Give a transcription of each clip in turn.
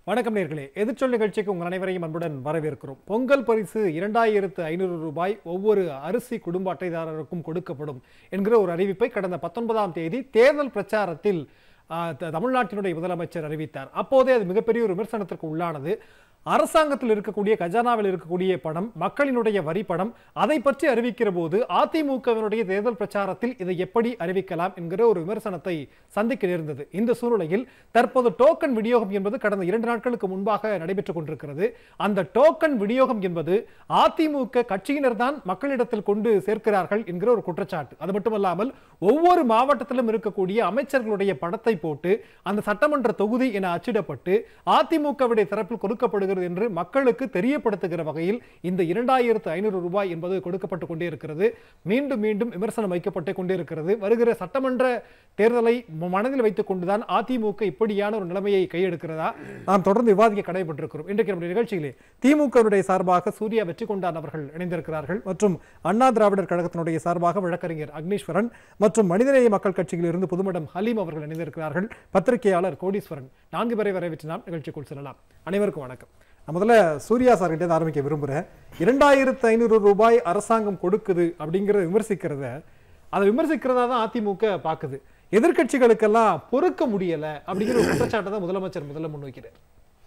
வணக்கம் நேர்களே எதிர்ச்சொல் நிகழ்ச்சிக்கு உங்கள் அனைவரையும் அன்புடன் வரவேற்கிறோம் பொங்கல் பரிசு இரண்டாயிரத்து ஐநூறு ரூபாய் ஒவ்வொரு அரிசி குடும்ப அட்டைதாரருக்கும் கொடுக்கப்படும் என்கிற ஒரு அறிவிப்பை கடந்த பத்தொன்பதாம் தேதி தேர்தல் பிரச்சாரத்தில் ஆ, த- தமிழ்நாட்டினுடைய முதலமைச்சர் அறிவித்தார் அப்போதே அது மிகப்பெரிய ஒரு விமர்சனத்திற்கு உள்ளானது அரசாங்கத்தில் இருக்கக்கூடிய கஜானாவில் இருக்கக்கூடிய பணம் மக்களினுடைய வரி பணம் அதை பற்றி அறிவிக்கிற போது அதிமுகவினுடைய தேர்தல் பிரச்சாரத்தில் இதை எப்படி அறிவிக்கலாம் என்கிற ஒரு விமர்சனத்தை சந்திக்க நேர்ந்தது இந்த சூழ்நிலையில் தற்போது டோக்கன் விநியோகம் என்பது கடந்த இரண்டு நாட்களுக்கு முன்பாக நடைபெற்றுக் கொண்டிருக்கிறது அந்த டோக்கன் விநியோகம் என்பது அதிமுக கட்சியினர் தான் மக்களிடத்தில் கொண்டு சேர்க்கிறார்கள் என்கிற ஒரு குற்றச்சாட்டு அது மட்டுமல்லாமல் ஒவ்வொரு மாவட்டத்திலும் இருக்கக்கூடிய அமைச்சர்களுடைய படத்தை போட்டு அந்த சட்டமன்ற தொகுதி என அச்சிடப்பட்டு அதிமுகவுடைய தரப்பில் கொடுக்கப்படுகிறது என்று மக்களுக்கு தெரியப்படுத்துகிற வகையில் இந்த இரண்டாயிரத்து ஐநூறு ரூபாய் என்பது கொடுக்கப்பட்டு கொண்டே இருக்கிறது மீண்டும் மீண்டும் விமர்சனம் வைக்கப்பட்டு கொண்டே இருக்கிறது வருகிற சட்டமன்ற தேர்தலை ம- மனதில் வைத்துக் கொண்டுதான் அதிமுக இப்படியான ஒரு நிலைமையை கையெடுக்கிறதா நாம் தொடர்ந்து விவாதிக்க கடைபெற்றிருக்கிறோம் இன்றைக்கு நம்முடைய நிகழ்ச்சியிலே திமுகவுடைய சார்பாக சூர்யா வெற்றி கொண்டான் அவர்கள் இணைந்திருக்கிறார்கள் மற்றும் அண்ணா திராவிடர் கழகத்தினுடைய சார்பாக வழக்கறிஞர் அக்னீஸ்வரன் மற்றும் மனிதநேய மக்கள் கட்சியில் இருந்து புதுமடம் ஹலீம் அவர்கள் இணைந்திருக்கிறார்கள் பத்திரிகையாளர் கோடீஸ்வரன் நான்கு பேரை வரவேற்று நாம் நிகழ்ச்சிக்குள் செல்லலாம் அனைவருக்கும் வணக்கம் நான் முதல்ல சூர்யா சார் கிட்ட இருந்து ஆரம்பிக்க விரும்புகிறேன் இரண்டாயிரத்து ஐநூறு ரூபாய் அரசாங்கம் கொடுக்குது அப்படிங்கிறத விமர்சிக்கிறத அதை விமர்சிக்கிறதா தான் அதிமுக பார்க்குது எதிர்க்கட்சிகளுக்கெல்லாம் பொறுக்க முடியல அப்படிங்கிற ஒரு குற்றச்சாட்டை தான் முதலமைச்சர் முதல்ல முன்வைக்கிறார்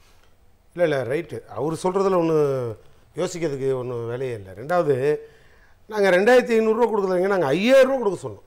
இல்லை இல்லை ரைட்டு அவர் சொல்கிறதுல ஒன்று யோசிக்கிறதுக்கு ஒன்றும் வேலையே இல்லை ரெண்டாவது நாங்கள் ரெண்டாயிரத்தி ஐநூறுரூவா கொடுக்குறீங்க நாங்கள் ஐயாயிரரூவா கொடுக்க சொன்னோம்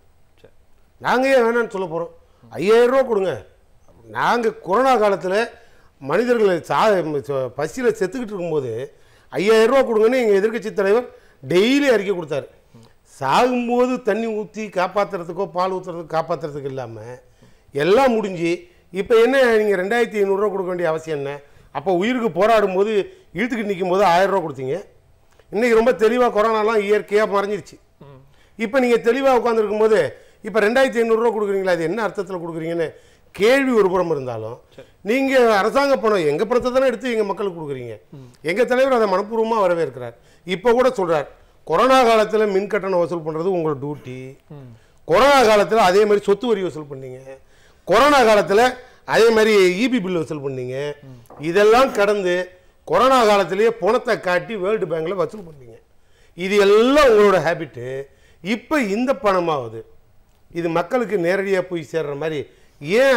நாங்கள் ஏன் வேணாம்னு சொல்ல போகிறோம் ஐயாயிரரூவா கொடுங்க நாங்கள் கொரோனா காலத்தில் மனிதர்களை சா பசியில் செத்துக்கிட்டு இருக்கும்போது ஐயாயிரரூவா கொடுங்கன்னு எங்கள் எதிர்க்கட்சி தலைவர் டெய்லி அறிக்கை கொடுத்தாரு சாகும்போது தண்ணி ஊற்றி காப்பாற்றுறதுக்கோ பால் ஊற்றுறதுக்கோ காப்பாற்றுறதுக்கு இல்லாமல் எல்லாம் முடிஞ்சு இப்போ என்ன நீங்கள் ரெண்டாயிரத்தி ஐநூறுரூவா கொடுக்க வேண்டிய அவசியம் என்ன அப்போ உயிருக்கு போராடும் போது இழுத்துக்கிட்டு நிற்கும் போது ஆயிரம் ரூபா கொடுத்தீங்க இன்னைக்கு ரொம்ப தெளிவாக கொரோனாலாம் இயற்கையாக மறைஞ்சிருச்சு இப்போ நீங்கள் தெளிவாக உட்காந்துருக்கும் போது இப்போ ரெண்டாயிரத்தி ஐநூறுரூவா கொடுக்குறீங்களா அது என்ன அர்த்தத்தில் கொடுக்குறீங்கன்னு கேள்வி ஒரு புறம் இருந்தாலும் நீங்கள் அரசாங்க பணம் எங்கள் பணத்தை தானே எடுத்து எங்கள் மக்களுக்கு கொடுக்குறீங்க எங்கள் தலைவர் அதை மனப்பூர்வமாக வரவேற்கிறார் இப்போ கூட சொல்கிறார் கொரோனா காலத்தில் மின் கட்டணம் வசூல் பண்ணுறது உங்களோட டியூட்டி கொரோனா காலத்தில் அதே மாதிரி சொத்து வரி வசூல் பண்ணீங்க கொரோனா காலத்தில் அதே மாதிரி இபி பில் வசூல் பண்ணீங்க இதெல்லாம் கடந்து கொரோனா காலத்திலேயே பணத்தை காட்டி வேர்ல்டு பேங்க்ல வசூல் பண்ணீங்க இது எல்லாம் உங்களோட ஹேபிட்டு இப்போ இந்த பணமாகுது இது மக்களுக்கு நேரடியாக போய் சேர்ற மாதிரி ஏன்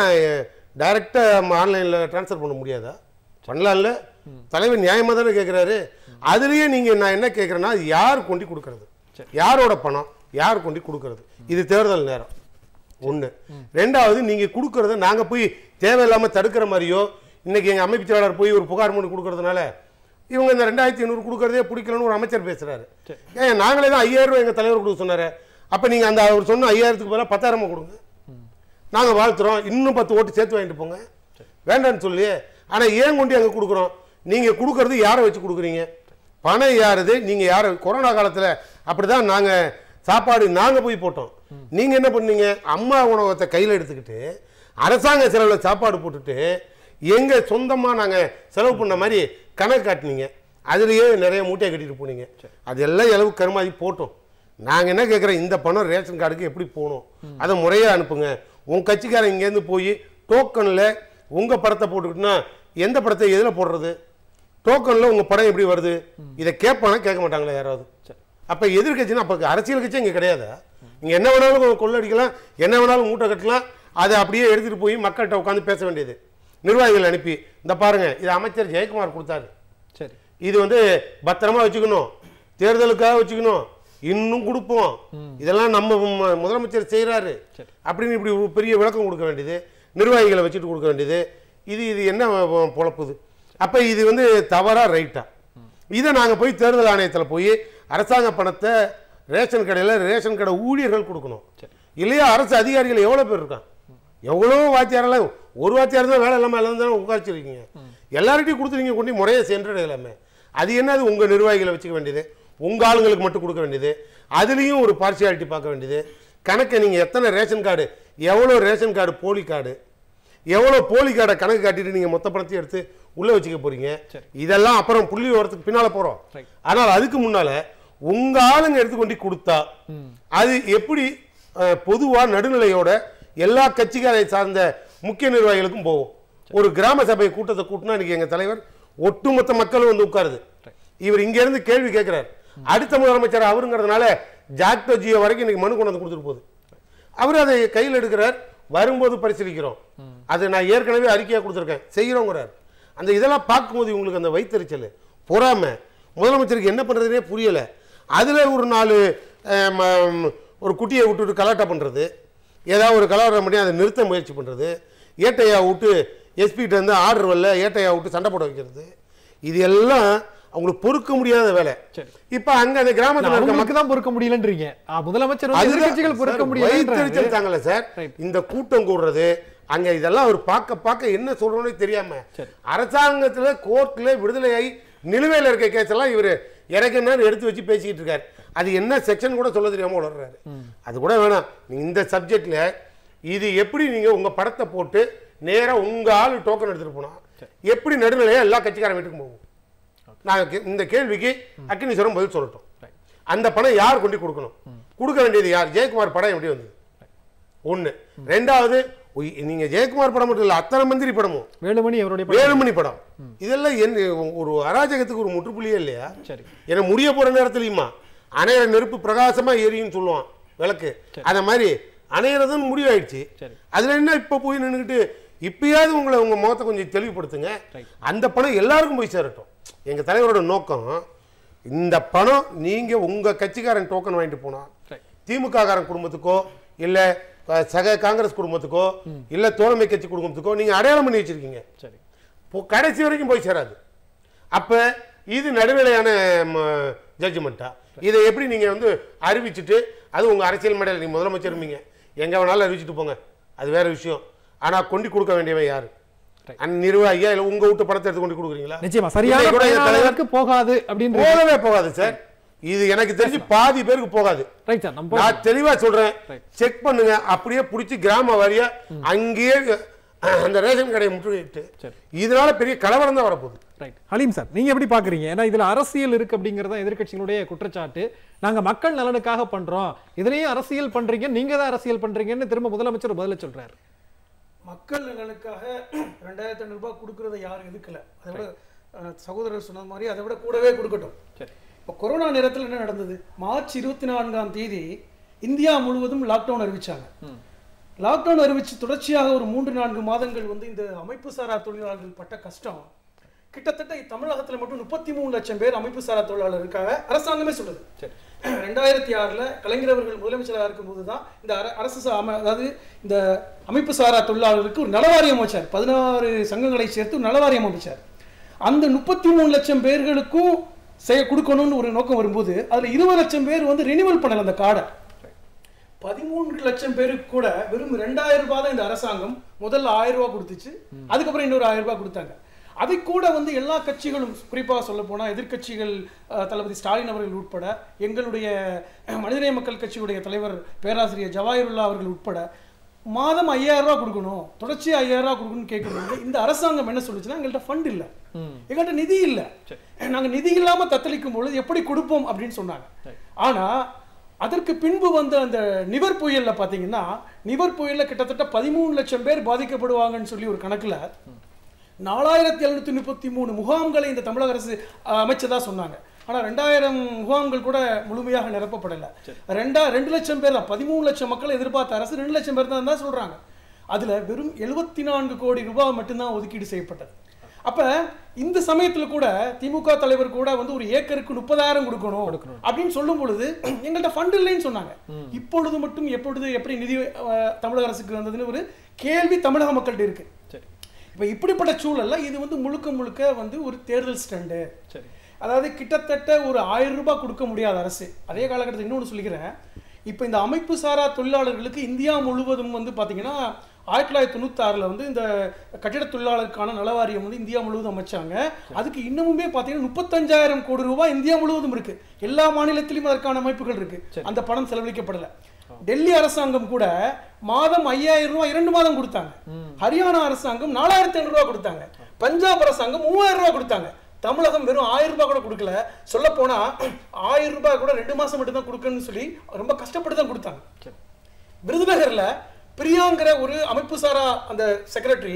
டைரெக்டாக ஆன்லைனில் ட்ரான்ஸ்ஃபர் பண்ண முடியாதா பண்ணலாம்ல தலைவர் நியாயமாக தானே கேட்குறாரு அதுலேயே நீங்கள் நான் என்ன கேட்குறேன்னா அது யார் கொண்டு கொடுக்கறது யாரோட பணம் யார் கொண்டு கொடுக்கறது இது தேர்தல் நேரம் ஒன்று ரெண்டாவது நீங்கள் கொடுக்கறத நாங்கள் போய் தேவையில்லாமல் தடுக்கிற மாதிரியோ இன்னைக்கு எங்கள் அமைப்பு செயலாளர் போய் ஒரு புகார் மனு கொடுக்கறதுனால இவங்க இந்த ரெண்டாயிரத்தி ஐநூறு கொடுக்கறதே பிடிக்கலன்னு ஒரு அமைச்சர் பேசுறாரு ஏன் நாங்களே தான் ஐயாயிரம் ரூபாய் எங்கள் தலைவர் கொடுக்க சொன்னாரு அப்போ நீங்கள் அந்த அவர் சொன்ன ஐயாயிரத்துக்கு பதிலாக பத்தாயிரமா கொடுங்க நாங்கள் வாழ்த்துறோம் இன்னும் பத்து ஓட்டு சேர்த்து வாங்கிட்டு போங்க வேண்டாம்னு சொல்லி ஆனால் ஏன் கொண்டு அங்கே கொடுக்குறோம் நீங்கள் கொடுக்கறது யாரை வச்சு கொடுக்குறீங்க பணம் யாருது நீங்கள் யாரை கொரோனா காலத்தில் அப்படி தான் நாங்கள் சாப்பாடு நாங்கள் போய் போட்டோம் நீங்கள் என்ன பண்ணீங்க அம்மா உணவகத்தை கையில் எடுத்துக்கிட்டு அரசாங்க செலவில் சாப்பாடு போட்டுட்டு எங்கள் சொந்தமாக நாங்கள் செலவு பண்ண மாதிரி கணக்கு காட்டினீங்க அதுலேயே நிறைய மூட்டையை கட்டிட்டு போனீங்க அதெல்லாம் எளவு கருமாதி போட்டோம் நாங்கள் என்ன கேட்குறோம் இந்த பணம் ரேஷன் கார்டுக்கு எப்படி போகணும் அதை முறையாக அனுப்புங்க உங்கள் கட்சிக்காரன் இங்கேருந்து போய் டோக்கனில் உங்கள் படத்தை போட்டுக்கிட்டுனா எந்த படத்தை எதில் போடுறது டோக்கனில் உங்கள் படம் எப்படி வருது இதை கேட்பானா கேட்க மாட்டாங்களா யாராவது அப்போ எதிர்கட்சினா அப்போ அரசியல் கட்சி இங்கே கிடையாது நீங்கள் என்ன வேணாலும் கொள்ளடிக்கலாம் என்ன வேணாலும் மூட்டை கட்டலாம் அதை அப்படியே எடுத்துகிட்டு போய் மக்கள்கிட்ட உட்காந்து பேச வேண்டியது நிர்வாகிகள் அனுப்பி இந்த பாருங்க இது அமைச்சர் ஜெயக்குமார் கொடுத்தாரு சரி இது வந்து பத்திரமா வச்சுக்கணும் தேர்தலுக்காக வச்சுக்கணும் இன்னும் கொடுப்போம் இதெல்லாம் நம்ம ம- முதலமைச்சர் செய்கிறாரு அப்படின்னு இப்படி ஒரு பெரிய விளக்கம் கொடுக்க வேண்டியது நிர்வாகிகளை வச்சுட்டு கொடுக்க வேண்டியது இது இது என்ன பொ- பொழப்புது அப்போ இது வந்து தவறா ரைட்டா இதை நாங்கள் போய் தேர்தல் ஆணையத்தில் போய் அரசாங்க பணத்தை ரேஷன் கடையில் ரேஷன் கடை ஊழியர்கள் கொடுக்கணும் இல்லையா அரசு அதிகாரிகள் எவ்வளோ பேர் இருக்கான் எவ்வளோ வாத்தியாரெல்லாம் ஒரு வாத்தியார் தான் வேலை இல்லாமல் எல்லாம் தானே உட்காரிச்சிருக்கீங்க எல்லார்கிட்டையும் கொடுத்துருங்க கொண்டு முறையை சென்றட எல்லாமே அது என்னது உங்கள் நிர்வாகிகளை வச்சுக்க வேண்டியது உங்கள் ஆளுங்களுக்கு மட்டும் கொடுக்க வேண்டியது அதுலேயும் ஒரு பார்சியாலிட்டி பார்க்க வேண்டியது கணக்கை நீங்கள் எத்தனை ரேஷன் கார்டு எவ்வளோ ரேஷன் கார்டு போலி கார்டு எவ்வளோ போலி கார்டை கணக்கு காட்டிட்டு நீங்கள் மொத்த பணத்தையும் எடுத்து உள்ளே வச்சுக்க போறீங்க இதெல்லாம் அப்புறம் புள்ளி வரத்துக்கு பின்னால் போகிறோம் Right. ஆனால் அதுக்கு முன்னால உங்க ஆளுங்க எடுத்து கொண்டு கொடுத்தா அது எப்படி பொதுவாக நடுநிலையோட எல்லா கட்சிகளை சார்ந்த முக்கிய நிர்வாகிகளுக்கும் போகும் ஒரு கிராம சபை கூட்டத்தை கூட்டினா இன்னைக்கு எங்க தலைவர் ஒட்டுமொத்த மக்களும் வந்து உட்காருது இவர் இங்க இருந்து கேள்வி கேட்கிறார் அடுத்த முதலமைச்சர் அவருங்கிறதுனால ஜாக்டோ ஜியோ வரைக்கும் இன்னைக்கு மனு கொண்டு வந்து கொடுத்துட்டு போகுது அவர் அதை கையில் எடுக்கிறார் வரும்போது பரிசீலிக்கிறோம் அதை நான் ஏற்கனவே அறிக்கையாக கொடுத்துருக்கேன் செய்கிறோங்கிறார் அந்த இதெல்லாம் பார்க்கும்போது இவங்களுக்கு அந்த வைத்தறிச்சல் பொறாமை முதலமைச்சருக்கு என்ன பண்ணுறதுனே புரியலை அதில் ஒரு நாலு அஹ், ம- ஒரு குட்டியை விட்டுட்டு கலாட்டா பண்ணுறது ஏதாவது ஒரு கலவரம் பண்ணி அதை நிறுத்த முயற்சி பண்ணுறது ஏட்டையா விட்டு எஸ்பிகிட்ட இருந்து ஆர்டர் வரல ஏட்டையா விட்டு சண்டை போட வைக்கிறது இது எல்லாம் அவங்களுக்கு பொறுக்க முடியாத வேலை சரி. இப்போ அங்கே அந்த கிராமத்தில் இருக்க மக்கள் அவங்களுக்கு தான் பொறுக்க முடியலன்றீங்க ஆ, முதலமைச்சர் வந்து அதுதான் எதிர்க்கட்சிகள் பொறுக்க சார், முடியல வயித்தெரிச்சல் தாங்கல சார் Right. இந்த கூட்டம் கூடுறது அங்க இதெல்லாம் அவர் பார்க்க பார்க்க என்ன சொல்றோம்னே தெரியாம சரி. அரசாங்கத்துல கோர்ட்ல விடுதலையாகி நிலுவையில் இருக்க கேஸ் எல்லாம் இவர் எனக்கு என்னன்னு எடுத்து வச்சு பேசிக்கிட்டு இருக்காரு அது என்ன செக்ஷன் கூட சொல்ல தெரியாம வளர்றாரு அது கூட வேணாம் நீங்க இந்த சப்ஜெக்ட்ல இது எப்படி நீங்க உங்க படத்தை போட்டு நேரா உங்க ஆளு டோக்கன் எடுத்துட்டு போனா எப்படி நடுநிலையா எல்லா கட்சிக்காரன் வீட்டுக்கு போகும் நான் கே- இந்த கேள்விக்கு அக்கினீஸ்வரம் பதில் சொல்லட்டும் அந்த பணம் யார் கொண்டு கொடுக்கணும் கொடுக்க வேண்டியது யார் ஜெயக்குமார் படம் எப்படி வந்தது ஒண்ணு ரெண்டாவது உய்- நீங்க ஜெயக்குமார் படம் மட்டும் இல்ல அத்தனை மந்திரி படமும் வேலுமணி அவருடைய படம். வேலுமணி படம் இதெல்லாம் என்ன ஒரு அராஜகத்துக்கு ஒரு முற்றுப்புள்ளியே இல்லையா சரி ஏன்னா முடிய போற நேரத்துலயுமா அணையிற நெருப்பு பிரகாசமா எரியும்னு சொல்லுவான் விளக்கு அந்த மாதிரி அணையிறதுன்னு முடிவாயிடுச்சு சரி. அதுல என்ன இப்ப போய் நின்னுக்கிட்டு இப்பயாவது உங்களை உங்க முகத்தை கொஞ்சம் தெளிவுபடுத்துங்க Right. அந்த பணம் எல்லாருக்கும் போய் சேரட்டும் எங்க தலைவரோட நோக்கம் இந்த பணம் நீங்க உங்க கட்சிக்காரன் டோக்கன் வாங்கிட்டு போனா Right. திமுக காரன் குடும்பத்துக்கோ இல்ல அஹ், சக காங்கிரஸ் குடும்பத்துக்கோ இல்ல தோழமை கட்சி குடும்பத்துக்கோ நீங்க அடையாளம் பண்ணி வச்சிருக்கீங்க சரி போ- கடைசி வரைக்கும் போய் சேராது அப்ப இது நடுநிலையான ஜட்ஜ்மெண்ட்டா இதை எப்படி நீங்க வந்து அறிவிச்சிட்டு அது உங்க அரசியல் மேடையில் நீங்க முதலமைச்சர் இருப்பீங்க எங்க வேணாலும் அறிவிச்சிட்டு போங்க அது வேற விஷயம் ஆனா கொண்டு கொடுக்க வேண்டியவன் யாரு Right. அந்த நிர்வாகியா இல்ல உங்க வீட்டு படத்தை எடுத்து கொண்டு கொடுக்குறீங்களா நிச்சயமா சரியான இன்னைக்கு கூட எங்க தலைவர் பயனாளருக்கு போகாது அப்படின்னு போகவே போகாது சார் இது எனக்கு தெரிஞ்சு பாதி பேருக்கு போகாது ரைட் சார் நம்ம நான் தெளிவா சொல்றேன் Right. செக் பண்ணுங்க அப்படியே பிடிச்சி கிராம வாரியா அங்கேயே அஹ், அந்த ரேஷன் கடையை முற்றுகையிட்டு சரி. இதனால பெரிய கலவரம் தான் வரப்போகுது ரைட் ஹலீம் சார் நீங்க எப்படி பாக்குறீங்க ஏன்னா இதுல அரசியல் இருக்கு அப்படிங்கறத எதிர்க்கட்சிகளுடைய குற்றச்சாட்டு நாங்க மக்கள் நலனுக்காக பண்றோம் இதுலயும் அரசியல் பண்றீங்க நீங்க தான் அரசியல் பண்றீங்கன்னு திரும்ப முதலமைச்சர் பதில சொல்றாரு மக்கள் நலனுக்காக ரெண்டாயிரத்தி ஐநூறு ரூபாய் கொடுக்கறத யாரும் எதுக்கல அதை விட அஹ், சகோதரர் சொன்ன மாதிரி அதை விட கூடவே கொடுக்கட்டும் சரி இப்போ கொரோனா நேரத்தில் என்ன நடந்தது மார்ச் இருபத்தி நான்காம் தேதி இந்தியா முழுவதும் லாக்டவுன் அறிவிச்சாங்க லாக்டவுன் அறிவிச்சு தொடர்ச்சியாக ஒரு மூன்று நான்கு மாதங்கள் வந்து இந்த அமைப்பு சாரா தொழிலாளர்கள் பட்ட கஷ்டம் கிட்டத்தட்ட தமிழகத்தில் மட்டும் முப்பத்தி மூணு லட்சம் பேர் அமைப்பு சாரா தொழிலாளர் இருக்காங்க அரசாங்கமே சொல்லுது சரி ரெண்டாயிரத்தி ஆறுல கலைஞர் அவர்கள் முதலமைச்சராக இருக்கும்போது தான் இந்த அர- அரசு சா- அம- அதாவது இந்த அமைப்பு சாரா தொழிலாளருக்கு ஒரு நலவாரியம் அமைச்சார் பதினாறு சங்கங்களை சேர்த்து ஒரு நலவாரியம் அமைச்சார் அந்த முப்பத்தி மூணு லட்சம் பேர்களுக்கும் செய்ய கொடுக்கணும்னு ஒரு நோக்கம் வரும்போது அதுல இருபது லட்சம் பேர் வந்து ரினிவல் பண்ணல அந்த கார்டை பதிமூன்று லட்சம் பேருக்கு கூட வெறும் ரெண்டாயிரம் ரூபாய் தான் இந்த அரசாங்கம் முதல்ல ஆயிரம் ரூபாய் கொடுத்துச்சு அதுக்கப்புறம் இன்னொரு ஆயிரம் ரூபாய் கொடுத்தாங்க அதை கூட வந்து எல்லா கட்சிகளும் குறிப்பாக சொல்ல போனால் எதிர்க்கட்சிகள் அஹ், தளபதி ஸ்டாலின் அவர்கள் உட்பட எங்களுடைய அஹ், மனிதநேய மக்கள் கட்சியுடைய தலைவர் பேராசிரியர் ஜவாஹிருல்லா அவர்கள் உட்பட மாதம் ஐயாயிரம் ரூபாய் கொடுக்கணும் தொடர்ச்சியாக ஐயாயிரம் ரூபாய் கொடுக்கணும்னு கேட்கும்போது இந்த அரசாங்கம் என்ன சொல்லுச்சுன்னா எங்கள்கிட்ட ஃபண்ட் இல்லை எங்கள்கிட்ட நிதி இல்லை நாங்க நிதி இல்லாம தத்தளிக்கும் பொழுது எப்படி கொடுப்போம் அப்படின்னு சொன்னாங்க ஆனா அதற்கு பின்பு வந்த அந்த நிவர் புயல்ல பாத்தீங்கன்னா நிவர் புயல்ல கிட்டத்தட்ட பதிமூணு லட்சம் பேர் பாதிக்கப்படுவாங்கன்னு சொல்லி ஒரு கணக்குல நாலாயிரத்தி எழுநூத்தி முப்பத்தி மூணு முகாம்களை இந்த தமிழக அரசு அஹ், அமைச்சதா சொன்னாங்க ஆனா ரெண்டாயிரம் முகாம்கள் கூட முழுமையாக நிரப்பப்படல ரெண்டா ரெண்டு லட்சம் பேர் தான் பதிமூணு லட்சம் மக்களை எதிர்பார்த்த அரசு ரெண்டு லட்சம் பேர் தான் தான் சொல்றாங்க அதுல வெறும் எழுபத்தி நான்கு கோடி ரூபாய் மட்டும்தான் ஒதுக்கீடு செய்யப்பட்டது அப்ப இந்த சமயத்துல கூட திமுக தலைவர் கூட வந்து ஒரு ஏக்கருக்கு முப்பதாயிரம் கொடுக்கணும் அப்படின்னு சொல்லும் பொழுது எங்கள்கிட்ட ஃபண்ட் இல்லைன்னு சொன்னாங்க இப்பொழுது மட்டும் எப்பொழுது எப்படி நிதி அஹ், தமிழக அரசுக்கு வந்ததுன்னு ஒரு கேள்வி தமிழக மக்கள்கிட்ட இருக்கு சரி இப்ப இப்படிப்பட்ட சூழல்ல இது வந்து முழுக்க முழுக்க வந்து ஒரு தேர்தல் ஸ்டண்டு சரி அதாவது கிட்டத்தட்ட ஒரு ஆயிரம் ரூபாய் கொடுக்க முடியாத அரசு அதே காலகட்டத்தில் இன்னொன்று சொல்லிக்கிறேன் இப்போ இந்த அமைப்பு சாரா தொழிலாளர்களுக்கு இந்தியா முழுவதும் வந்து பார்த்தீங்கன்னா ஆயிரத்தி தொள்ளாயிரத்தி தொண்ணூத்தாறில் வந்து இந்த கட்டிட தொழிலாளருக்கான நலவாரியம் வந்து இந்தியா முழுவதும் அமைச்சாங்க அதுக்கு இன்னமுமே பார்த்தீங்கன்னா முப்பத்தஞ்சாயிரம் கோடி ரூபாய் இந்தியா முழுவதும் இருக்கு எல்லா மாநிலத்திலும் அதற்கான அமைப்புகள் இருக்கு அந்த பணம் செலவழிக்கப்படல டெல்லி அரசாங்கம் கூட மாதம் ஐயாயிரம் ரூபாய் இரண்டு மாதம் கொடுத்தாங்க ஹரியானா அரசாங்கம் நாலாயிரத்தி ஐநூறு ரூபாய் கொடுத்தாங்க பஞ்சாப் அரசாங்கம் மூவாயிரம் ரூபாய் கொடுத்தாங்க தமிழகம் வெறும் ஆயிரம் ரூபாய் கூட கொடுக்கல சொல்ல போனா ஆயிரம் ரூபாய் கூட ரெண்டு மாசம் மட்டும் தான் கொடுக்கணும்னு சொல்லி ரொம்ப கஷ்டப்பட்டு தான் கொடுத்தாங்க சரி விருதுநகர்ல பிரியாங்கிற ஒரு அமைப்பு சாரா அந்த செக்ரட்டரி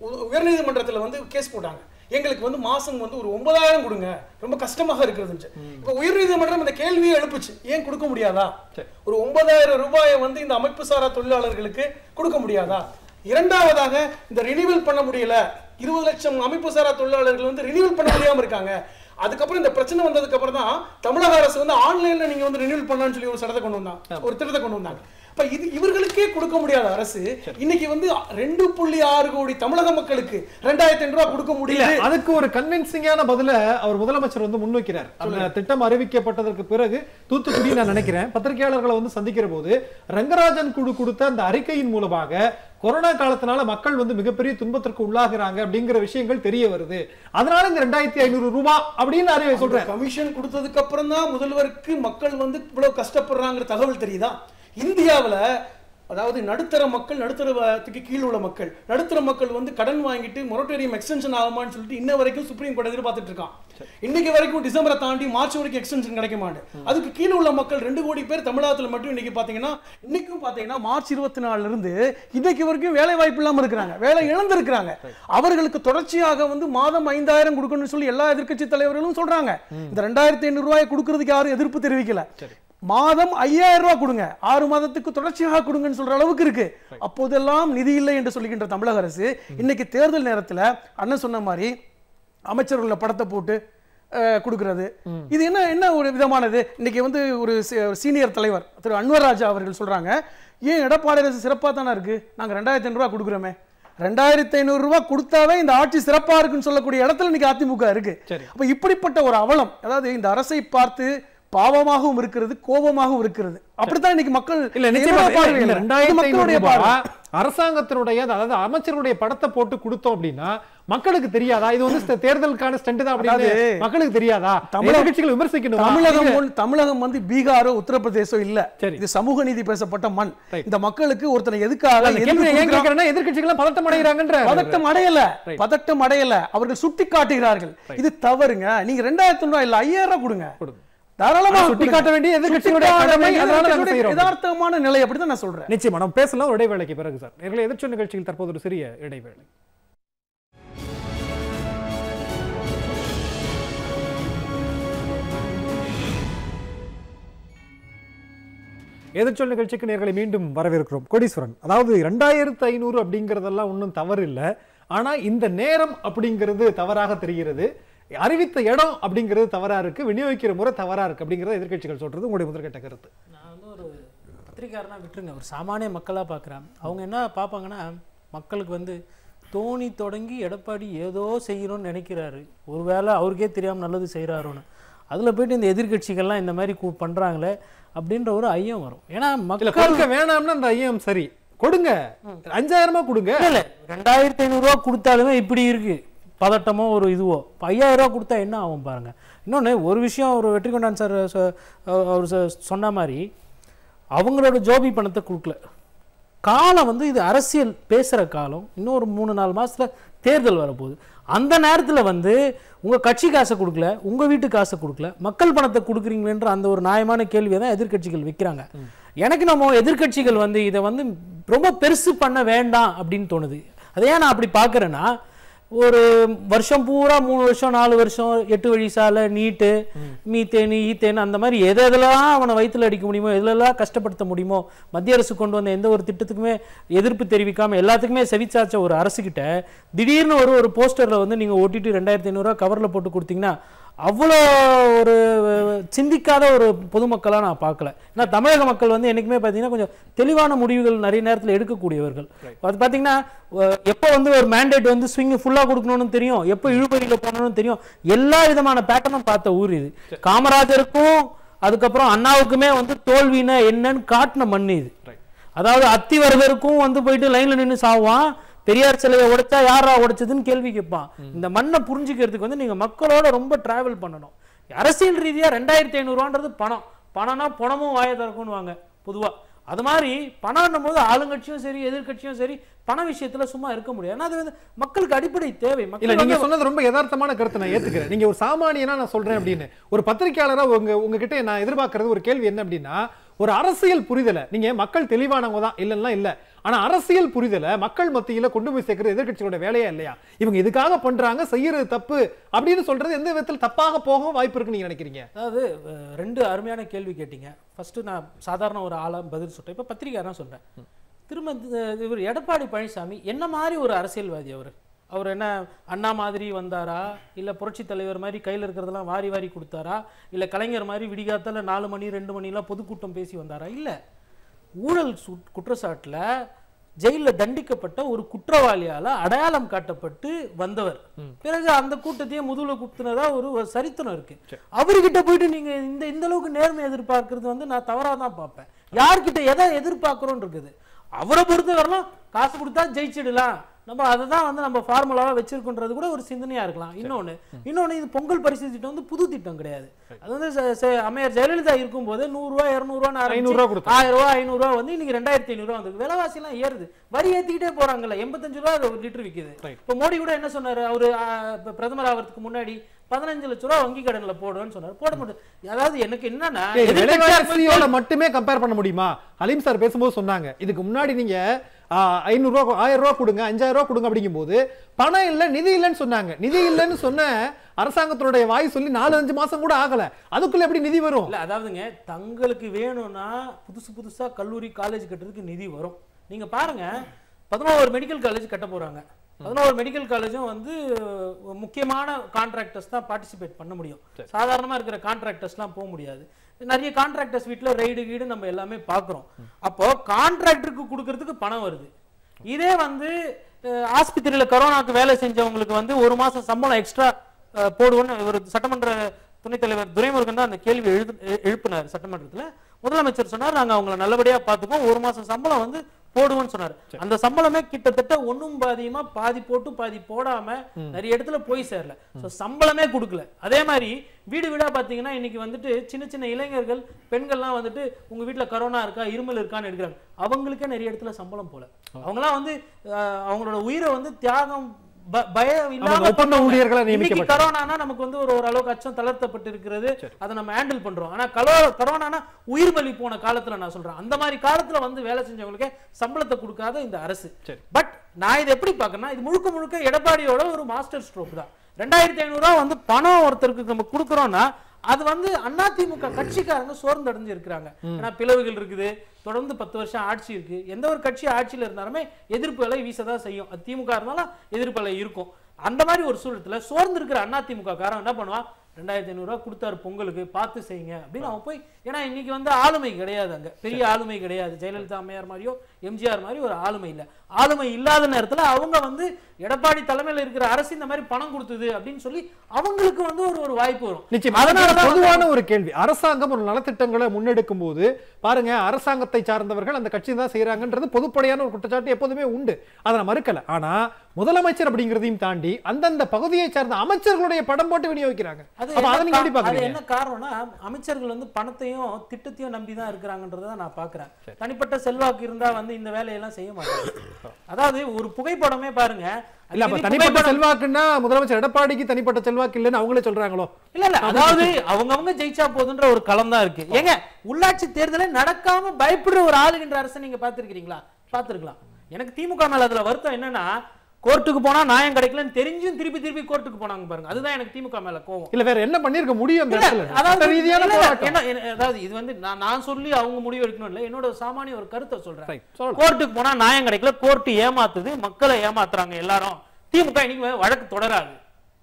உ- உயர்நீதிமன்றத்துல வந்து கேஸ் போட்டாங்க எங்களுக்கு வந்து மாசம் வந்து ஒரு ஒன்பதாயிரம் கொடுங்க ரொம்ப கஷ்டமாக இருக்கிறது இப்போ உயர்நீதிமன்றம் இந்த கேள்வியை எழுப்புச்சு ஏன் கொடுக்க முடியாதா ஒரு ஒன்பதாயிரம் ரூபாயை வந்து இந்த அமைப்பு சாரா தொழிலாளர்களுக்கு கொடுக்க முடியாதா இரண்டாவதாக இந்த ரினிவல் பண்ண முடியல இருபது லட்சம் அமைப்பு சாரா தொழிலாளர்கள் வந்து ரினிவல் பண்ண முடியாம இருக்காங்க அதுக்கப்புறம் இந்த பிரச்சனை வந்ததுக்கு அப்புறம் தான் தமிழக அரசு வந்து ஆன்லைன்ல நீங்க வந்து ரினிவல் பண்ணலாம்னு சொல்லி ஒரு சட்டத்தை கொண்டு வந்தாங்க ஒரு திட்டத்தை கொண்டு வந்தாங்க இப்ப இது இவர்களுக்கே கொடுக்க முடியாத அரசு இன்னைக்கு வந்து ரெண்டு புள்ளி ஆறு கோடி தமிழக மக்களுக்கு ரெண்டாயிரத்தி ஐநூறு ரூபாய் கொடுக்க இல்ல முடியல அதுக்கு ஒரு கன்வின்சிங்கான பதில அவர் முதலமைச்சர் வந்து முன்வைக்கிறார் அந்த திட்டம் அறிவிக்கப்பட்டதற்கு பிறகு தூத்துக்குடி நான் நினைக்கிறேன் பத்திரிகையாளர்களை வந்து சந்திக்கிற போது ரங்கராஜன் குழு கொடுத்த அந்த அறிக்கையின் மூலமாக கொரோனா காலத்தினால மக்கள் வந்து மிகப்பெரிய துன்பத்திற்கு உள்ளாகிறாங்க அப்படிங்கிற விஷயங்கள் தெரிய வருது அதனால இந்த ரெண்டாயிரத்தி ஐநூறு ரூபாய் அப்படின்னு அறிவை சொல்றேன் கமிஷன் கொடுத்ததுக்கு அப்புறம் தான் முதல்வருக்கு மக்கள் வந்து இவ்வளவு கஷ்டப்படுறாங்கிற தகவல் தெரியுதா இந்தியாவுல அதாவது நடுத்தர மக்கள் நடுத்தரத்துக்கு கீழ் உள்ள மக்கள் நடுத்தர மக்கள் வந்து கடன் வாங்கிட்டு மொரட்டோரியம் எக்ஸ்டென்ஷன் ஆகுமான்னு சொல்லிட்டு இன்ன வரைக்கும் சுப்ரீம் கோர்ட் எதிர்பார்த்துட்டு இருக்கான் இன்னைக்கு வரைக்கும் டிசம்பரை தாண்டி மார்ச் வரைக்கும் எக்ஸ்டென்ஷன் கிடைக்க மாட்டேன் அதுக்கு கீழே உள்ள மக்கள் ரெண்டு கோடி பேர் தமிழகத்துல மட்டும் இன்னைக்கு பாத்தீங்கன்னா இன்னைக்கும் பாத்தீங்கன்னா மார்ச் இருபத்தி நாலுல இருந்து இன்னைக்கு வரைக்கும் வேலை வாய்ப்பு இல்லாம இருக்கிறாங்க வேலை இழந்திருக்கிறாங்க அவர்களுக்கு தொடர்ச்சியாக வந்து மாதம் ஐந்தாயிரம் கொடுக்கணும்னு சொல்லி எல்லா எதிர்க்கட்சி தலைவர்களும் சொல்றாங்க இந்த ரெண்டாயிரத்தி ஐநூறு ரூபாய் கொடுக்கறதுக்கு யாரும் எதிர்ப்பு தெரிவிக்கல மாதம் ஐயாயிரம் ரூபாய் கொடுங்க ஆறு மாதத்துக்கு தொடர்ச்சியாக கொடுங்கன்னு சொல்ற அளவுக்கு இருக்கு அப்போதெல்லாம் நிதி இல்லை என்று சொல்லுகின்ற தமிழக அரசு இன்னைக்கு தேர்தல் நேரத்துல அண்ணன் சொன்ன மாதிரி அமைச்சர்கள படத்தை போட்டு அஹ், கொடுக்கிறது இது என்ன என்ன ஒரு விதமானது இன்னைக்கு வந்து ஒரு சீனியர் தலைவர் திரு அன்வர் ராஜா அவர்கள் சொல்றாங்க ஏன் எடப்பாடி அரசு சிறப்பா தானே இருக்கு நாங்க ரெண்டாயிரத்தி ஐநூறு ரூபாய் கொடுக்குறோமே ரெண்டாயிரத்தி ஐநூறு ரூபாய் கொடுத்தாவே இந்த ஆட்சி சிறப்பா இருக்குன்னு சொல்லக்கூடிய இடத்துல இன்னைக்கு அதிமுக இருக்கு சரி. அப்ப இப்படிப்பட்ட ஒரு அவலம் அதாவது இந்த அரசை பார்த்து பாவமாகவும் இருக்கிறது கோபமாகவும் இருக்கிறது அப்படித்தான் இன்னைக்கு மக்கள் இல்ல நிச்சயமா என்னோட இல்ல, பார்வை இல்ல, இல்ல. இது ரெண்டாயிரத்தி ஐநூறு மக்களுடைய பார்வை ரூபாய் அரசாங்கத்தினுடைய அதாவது அமைச்சருடைய படத்தை போட்டு கொடுத்தோம் அப்படின்னா மக்களுக்கு தெரியாதா இது வந்து ஸ்ட- தேர்தலுக்கான ஸ்டண்ட் தான் அப்படின்னு அதாவது மக்களுக்கு தெரியாதா தமிழக- எதிர்க்கட்சிகள் விமர்சிக்கணும் தமிழகம் ஒன்- தமிழகம் வந்து பீகாரோ உத்தரப்பிரதேசம் இல்ல சரி. இது சமூக நீதி பேசப்பட்ட மண் Right. இந்த மக்களுக்கு ஒருத்தனை எதுக்காக அந்த எதுக்கு கேள்வி ஏன் கொடுக்குறான்? கேட்கிறேன்னா எதிர்க்கட்சிகள் பதட்டம் அடைகிறாங்கன்ற பதட்டம் அடையல Right. பதட்டம் அடையல அவர்கள் சுட்டி காட்டுகிறார்கள் இது தவறுங்க நீங்க ரெண்டாயிரத்தி ரூபாய் இல்ல ஐயாயிரம் ரூபாய் கொடுங்க கொடுங்க. தாராளமா ஆனா சுட்டி காட்ட வேண்டிய எதிர்க்கட்சியோட சுட்டி காட்ட கடமை, வேண்டிய அதனால நாங்க எதிர்க்கட்சியோட செய்றோம். யதார்த்தமான நிலை அப்படிதான் நான் சொல்றேன் நிச்சயமா நம்ம பேசலாம் ஒரு இடைவேளைக்கு பிறகு சார் நேர்களை எதிர்ச்சொல் நிகழ்ச்சியில் தற்போது ஒரு சிறிய இடைவேளை எதிர்ச்சொல் நிகழ்ச்சிக்கு நேர்களை மீண்டும் வரவேற்கிறோம் கோடீஸ்வரன் அதாவது ரெண்டாயிரத்து ஐநூறு அப்படிங்கிறதெல்லாம் ஒன்றும் தவறு இல்லை ஆனா இந்த நேரம் அப்படிங்கிறது தவறாக தெரிகிறது அறிவித்த இடம் அப்படிங்கிறது தவறா இருக்கு விநியோகிக்கிற முறை தவறா இருக்கு அப்படிங்கறத எதிர்க்கட்சிகள் சொல்றது உங்களுடைய முதற்கட்ட கருத்து நான் வந்து ஒரு பத்திரிக்காரனா விட்டுருங்க ஒரு சாமானிய மக்களாக பார்க்குறேன் அவங்க என்ன பார்ப்பாங்கன்னா மக்களுக்கு வந்து தோணி தொடங்கி எடப்பாடி ஏதோ செய்யணும்னு நினைக்கிறாரு ஒருவேளை அவருக்கே தெரியாமல் நல்லது செய்கிறாரோன்னு அதில் போயிட்டு இந்த எதிர்க்கட்சிகள்லாம் இந்த மாதிரி கூ பண்ணுறாங்களே அப்படின்ற ஒரு ஐயம் வரும் ஏன்னா இல்ல மக்கள் கொடுக்க வேணாம்னா அந்த ஐயம் சரி கொடுங்க அஞ்சாயிரமா கொடுங்க இல்ல ரெண்டாயிரத்தி ஐநூறுரூவா கொடுத்தாலுமே இப்படி இருக்கு பதட்டமோ ஒரு இதுவோ இப்போ ஐயாயிரம் ரூபா கொடுத்தா என்ன ஆகும் பாருங்க இன்னொன்று ஒரு விஷயம் ஒரு வெற்றி கொண்டான் சார் சொ- அவர் சொ- சொன்ன மாதிரி அவங்களோட ஜோபி பணத்தை கொடுக்கல காலம் வந்து இது அரசியல் பேசுகிற காலம் இன்னும் ஒரு மூணு நாலு மாசத்துல தேர்தல் வரப்போகுது அந்த நேரத்தில் வந்து உங்கள் கட்சி காசை கொடுக்கல உங்கள் வீட்டு காசை கொடுக்கல மக்கள் பணத்தை கொடுக்குறீங்களேன்ற அந்த ஒரு நியாயமான கேள்வியை தான் எதிர்க்கட்சிகள் வைக்கிறாங்க எனக்கு நம்ம எதிர்க்கட்சிகள் வந்து இதை வந்து ரொம்ப பெருசு பண்ண வேண்டாம் அப்படின்னு தோணுது அதை ஏன் நான் அப்படி பார்க்குறேன்னா ஒரு வருஷம் பூரா மூணு வருஷம் நாலு வருஷம் எட்டு வழி சாலை நீட்டு மீத்தேனு ஈத்தேனு அந்த மாதிரி எது எதெல்லாம் அவனை வயித்துல அடிக்க முடியுமோ எதுலெல்லாம் கஷ்டப்படுத்த முடியுமோ மத்திய அரசு கொண்டு வந்த எந்த ஒரு திட்டத்துக்குமே எதிர்ப்பு தெரிவிக்காம எல்லாத்துக்குமே செவிச்சாச்ச ஒரு அரசுகிட்ட திடீர்னு ஒரு ஒரு போஸ்டர்ல வந்து நீங்க ஓட்டிட்டு ரெண்டாயிரத்தி ஐநூறுரூவா கவர்ல போட்டு கொடுத்தீங்கன்னா அவ்வளோ ஒரு சிந்திக்காத ஒரு பொதுமக்களா நான் பார்க்கல ஏன்னா தமிழக மக்கள் வந்து என்னைக்குமே பார்த்தீங்கன்னா கொஞ்சம் தெளிவான முடிவுகள் நிறைய நேரத்தில் எடுக்கக்கூடியவர்கள் அது பார்த்தீங்கன்னா அஹ், எப்போ வந்து ஒரு மேண்டேட் வந்து ஸ்விங் ஃபுல்லாக கொடுக்கணும்னு தெரியும் எப்போ இழுபறியில் போகணும்னு தெரியும் எல்லா விதமான பேட்டர்னும் பார்த்த ஊர் இது காமராஜருக்கும் அதுக்கப்புறம் அண்ணாவுக்குமே வந்து தோல்வினா என்னன்னு காட்டின மண் இது அதாவது அத்திவரதருக்கும் வந்து போயிட்டு லைன்ல நின்னு சாவான் பெரியார் சிலையை உடைச்சா யாரா உடைச்சதுன்னு கேள்வி கேட்பான் இந்த மண்ணை புரிஞ்சுக்கிறதுக்கு வந்து நீங்க மக்களோட ரொம்ப டிராவல் பண்ணணும் அரசியல் ரீதியா ரெண்டாயிரத்தி ஐநூறுவான்றது பணம் பணம்னா பணமும் வாயை திறக்கும்னு வாங்க பொதுவா அது மாதிரி பணம்னும் போது ஆளுங்கட்சியும் சரி எதிர்க்கட்சியும் சரி பண விஷயத்துல சும்மா இருக்க முடியாது ஏன்னா அது வந்து மக்களுக்கு அடிப்படை தேவை இல்ல மக்கள் நீங்க வந்து- சொன்னது ரொம்ப யதார்த்தமான கருத்தை நான் ஏத்துக்கிறேன் நீங்க ஒரு சாமானியனா நான் சொல்றேன் அப்படின்னு ஒரு பத்திரிக்கையாளரா உங்க உங்ககிட்ட நான் எதிர்பார்க்கறது ஒரு கேள்வி என்ன அப்படின்னா ஒரு அரசியல் புரிதலை நீங்க மக்கள் தெளிவானவங்க தான் இல்லைன்னா இல்ல ஆனா அரசியல் புரிதலை மக்கள் மத்தியில கொண்டு போய் சேர்க்கறது எதிர்க்கட்சியோட வேலையா இல்லையா இவங்க இதுக்காக பண்றாங்க செய்யறது தப்பு அப்படின்னு சொல்றது எந்த விதத்தில் தப்பாக போக வாய்ப்பு இருக்குன்னு நீங்க நினைக்கிறீங்க அதாவது அஹ், ரெண்டு அருமையான கேள்வி கேட்டீங்க ஃபர்ஸ்ட் நான் சாதாரண ஒரு ஆளா பதில் சொல்றேன் இப்போ பத்திரிகையாரன் சொல்றேன் திரும்ப இந்த- இவர் எடப்பாடி பழனிசாமி என்ன மாதிரி ஒரு அரசியல்வாதி அவர் அவர் என்ன அண்ணா மாதிரி வந்தாரா இல்ல புரட்சி தலைவர் மாதிரி கையில இருக்கிறதெல்லாம் வாரி வாரி கொடுத்தாரா இல்ல கலைஞர் மாதிரி விடிகாத்தால நாலு மணி ரெண்டு மணிலாம் பொதுக்கூட்டம் பேசி வந்தாரா இல்ல ஊழல் சு- குற்றச்சாட்டுல ஜெயில்ல தண்டிக்கப்பட்ட ஒரு குற்றவாளியால அடையாளம் காட்டப்பட்டு வந்தவர் பிறகு அந்த கூட்டத்தையே முதுகுல குத்துனதா ஒரு ஒரு சரித்திரம் இருக்கு அவர்கிட்ட போயிட்டு நீங்க இந்த இந்த அளவுக்கு நேர்மை எதிர்பார்க்கறது வந்து நான் தவறா தான் பார்ப்பேன் யார்கிட்ட எதை எதிர்பார்க்கிறோம் இருக்குது அவரை பொறுத்தவரைலாம் காசு கொடுத்தா ஜெயிச்சிடலாம் நம்ம அதை தான் வந்து நம்ம ஃபார்முலாவாக வச்சிருக்கோன்றது கூட ஒரு சிந்தனையா இருக்கலாம் இன்னொன்னு இன்னொன்னு இது பொங்கல் பரிசு திட்டம் வந்து புது திட்டம் கிடையாது அது வந்து ச- ச- அம்மையார் ஜெயலலிதா இருக்கும்போது நூறுரூவா இரநூறுவா ஐநூறு ரூபா கொடுத்தாங்க. ஆயிரம் ரூபா ஐநூறு ரூபா வந்து இன்னைக்கு ரெண்டாயிரத்தி ஐநூறுவா வந்து விலைவாசி எல்லாம் ஏறுது வரி ஏத்திக்கிட்டே போறாங்கல்ல எண்பத்தஞ்சு ரூபா ஒரு லிட்டர் விக்குது Right. இப்போ மோடி கூட என்ன சொன்னாரு அவரு ஆ, இப்ப பிரதமர் ஆகிறதுக்கு முன்னாடி பதினஞ்சு லட்ச ரூபா வங்கி கடன்ல போடுவேன்னு சொன்னாரு போட முடியும் அதாவது எனக்கு என்னன்னா ஏய், இது எதிர்க்கட்சியா விலைவாசியோட மட்டுமே கம்பேர் பண்ண முடியுமா ஹலீம் சார் பேசும்போது சொன்னாங்க இதுக்கு முன்னாடி நீங்க ஐநூறு ரூபா ஆயிரம் ரூபா கொடுங்க அஞ்சாயிரம் ரூபா கொடுங்க அப்படிங்கும்போது பணம் இல்ல நிதி இல்லைன்னு சொன்னாங்க நிதி இல்லைன்னு சொன்ன அரசாங்கத்தினுடைய வாய் சொல்லி நாலு அஞ்சு மாசம் கூட ஆகல அதுக்குள்ள எப்படி நிதி வரும் இல்ல அதாவதுங்க தங்களுக்கு வேணும்னா புதுசு புதுசா கல்லூரி காலேஜ் கட்டுறதுக்கு நிதி வரும் நீங்க பாருங்க பதினோரு மெடிக்கல் காலேஜ் கட்ட போறாங்க பதினோரு மெடிக்கல் காலேஜும் வந்து அஹ், முக்கியமான கான்ட்ராக்டர்ஸ் தான் பார்ட்டிசிபேட் பண்ண முடியும் சாதாரணமா இருக்கிற கான்ட்ராக்டர்ஸ்லாம் போக முடியாது நிறைய கான்ட்ராக்டர்ஸ் வீட்ல ரைடு கீடு நம்ம எல்லாமே பார்க்குறோம் அப்போ கான்ட்ராக்டருக்கு கொடுக்கறதுக்கு பணம் வருது இதே வந்து அஹ், ஆஸ்பத்திரியில கரோனாக்கு வேலை செஞ்சவங்களுக்கு வந்து ஒரு மாசம் சம்பளம் எக்ஸ்ட்ரா போடுவோன்னு ஒரு சட்டமன்ற துணைத் தலைவர் துரைமுருகன் தான் அந்த கேள்வி எழுது எ- எழுப்பினார் சட்டமன்றத்துல முதலமைச்சர் சொன்னார் நாங்க அவங்கள நல்லபடியா பார்த்துப்போம் ஒரு மாசம் சம்பளம் வந்து போடுவோம்னு சொன்னார் அந்த சம்பளமே கிட்டத்தட்ட ஒண்ணும் பாதியமா பாதி போட்டு பாதி போடாம நிறைய இடத்துல போய் சேரல சோ சம்பளமே கொடுக்கல அதே மாதிரி வீடு வீடா பாத்தீங்கன்னா இன்னைக்கு வந்துட்டு சின்ன சின்ன இளைஞர்கள் பெண்கள்லாம் வந்துட்டு உங்க வீட்ல கரோனா இருக்கா இருமல் இருக்கான்னு எடுக்கிறாங்க அவங்களுக்கே நிறைய இடத்துல சம்பளம் போல அவங்கலாம் வந்து அஹ், அவங்களோட உயிரை வந்து தியாகம் ப- பயம் இல்லாம ஒப்பந்த பண்ணுவாங்க. ஊழியர்களா இன்னைக்கு நியமிக்கப்பட்டாங்க. கரோனானா நமக்கு வந்து ஒரு ஓரளவுக்கு அச்சம் தளர்த்தப்பட்டு இருக்கிறது அதை நம்ம ஹேண்டில் பண்றோம் ஆனா கலோ கரோனானா உயிர் பலி போன காலத்துல நான் சொல்றேன் அந்த மாதிரி காலத்துல வந்து வேலை செஞ்சவங்களுக்கே சம்பளத்தை கொடுக்காத இந்த அரசு சரி. பட் நான் இதை எப்படி பார்க்கறேன்னா இது முழுக்க முழுக்க எடப்பாடியோட ஒரு மாஸ்டர் ஸ்ட்ரோக் தான் ரெண்டாயிரத்தி ஐநூறு ரூபா வந்து பணம் ஒருத்தருக்கு நம்ம கொடுக்குறோம்னா அது வந்து அதிமுக கட்சிக்காரங்க சோர்ந்து அடைஞ்சு இருக்கிறாங்க ஏன்னா பிளவுகள் இருக்குது தொடர்ந்து பத்து வருஷம் ஆட்சி இருக்கு எந்த ஒரு கட்சி ஆட்சியில இருந்தாலுமே எதிர்ப்பு அலை வீசதான் செய்யும் அது திமுக இருந்தாலும் எதிர்ப்பு அலை இருக்கும் அந்த மாதிரி ஒரு சூழத்துல சோர்ந்து இருக்கிற அதிமுக காரன் என்ன பண்ணுவான் ரெண்டாயிரத்தி ஐநூறுரூவா கொடுத்தாரு பொங்கலுக்கு பார்த்து செய்யுங்க அப்படின்னு அவன் போய் ஏன்னா இன்னைக்கு வந்து ஆளுமை கிடையாது அங்க பெரிய ஆளுமை கிடையாது ஜெயலலிதா அம்மையார் மாதிரியோ எம்ஜிஆர் மாதிரி ஒரு ஆளுமை இல்லை ஆளுமை இல்லாத நேரத்துல அவங்க வந்து எடப்பாடி தலைமையில இருக்கிற அரசு இந்த மாதிரி பணம் கொடுத்தது அப்படின்னு சொல்லி அவங்களுக்கு வந்து ஒரு ஒரு வாய்ப்பு வரும் நிச்சயம் அதனால பொதுவான ஒரு கேள்வி அரசாங்கம் ஒரு நலத்திட்டங்களை முன்னெடுக்கும் போது பாருங்க அரசாங்கத்தை சார்ந்தவர்கள் அந்த கட்சி தான் செய்யறாங்கன்றது பொதுப்படையான ஒரு குற்றச்சாட்டு எப்போதுமே உண்டு அதை நான் மறுக்கல ஆனா முதலமைச்சர் அப்படிங்கிறதையும் தாண்டி அந்தந்த பகுதியை சார்ந்த அமைச்சர்களுடைய படம் போட்டு விநியோகிக்கிறாங்க அது அப்ப அதை என்ன நீங்க எப்படி கா- அது பாக்குறீங்க என்ன காரணம்னா அமைச்சர்கள் வந்து பணத்தையும் திட்டத்தையும் நம்பி தான் இருக்கிறாங்கன்றத நான் பாக்குறேன் தனிப்பட்ட செல்வாக்கு இருந்தா வந்து இந்த வேலையெல்லாம் செய்ய மாட்டாங்க அதாவது ஒரு புகைப்படமே பாருங்க இல்ல அப்ப அடிக்கடி தனிப்பட்ட புகைப்படம் செல்வாக்குன்னா முதலமைச்சர் எடப்பாடிக்கு தனிப்பட்ட செல்வாக்கு இல்லைன்னு அவங்களே சொல்றாங்களோ இல்ல இல்ல அதாவது அவங்கவங்க ஜெயிச்சா போதுன்ற ஒரு களம் தான் இருக்கு ஏங்க உள்ளாட்சி தேர்தலே நடக்காம பயப்படுற ஒரு ஆளுகின்ற அரசை நீங்க பாத்துருக்கீங்களா பாத்துருக்கலாம் எனக்கு திமுக மேல அதுல வருத்தம் என்னன்னா கோர்ட்டுக்கு போனா நியாயம் கிடைக்கலன்னு தெரிஞ்சும் திருப்பி திருப்பி கோர்ட்டுக்கு போனாங்க பாருங்க அதுதான் எனக்கு திமுக மேல கோவம் இல்ல வேற என்ன பண்ணிருக்க முடியும் அந்த இல்ல, இடத்துல அதாவது சட்ட ரீதியான இல்ல, இல்ல, போராட்டம் என்ன- என்ன- அதாவது இது வந்து நான் நான் சொல்லி அவங்க முடிவு எடுக்கணும் இல்ல என்னோட சாமானிய ஒரு கருத்தை சொல்றேன் Right, சொல்லலாம். கோர்ட்டுக்கு போனா நியாயம் கிடைக்கல கோர்ட்டு ஏமாத்துது மக்களை ஏமாத்துறாங்க எல்லாரும் திமுக இன்னைக்கு வழக்கு தொடராது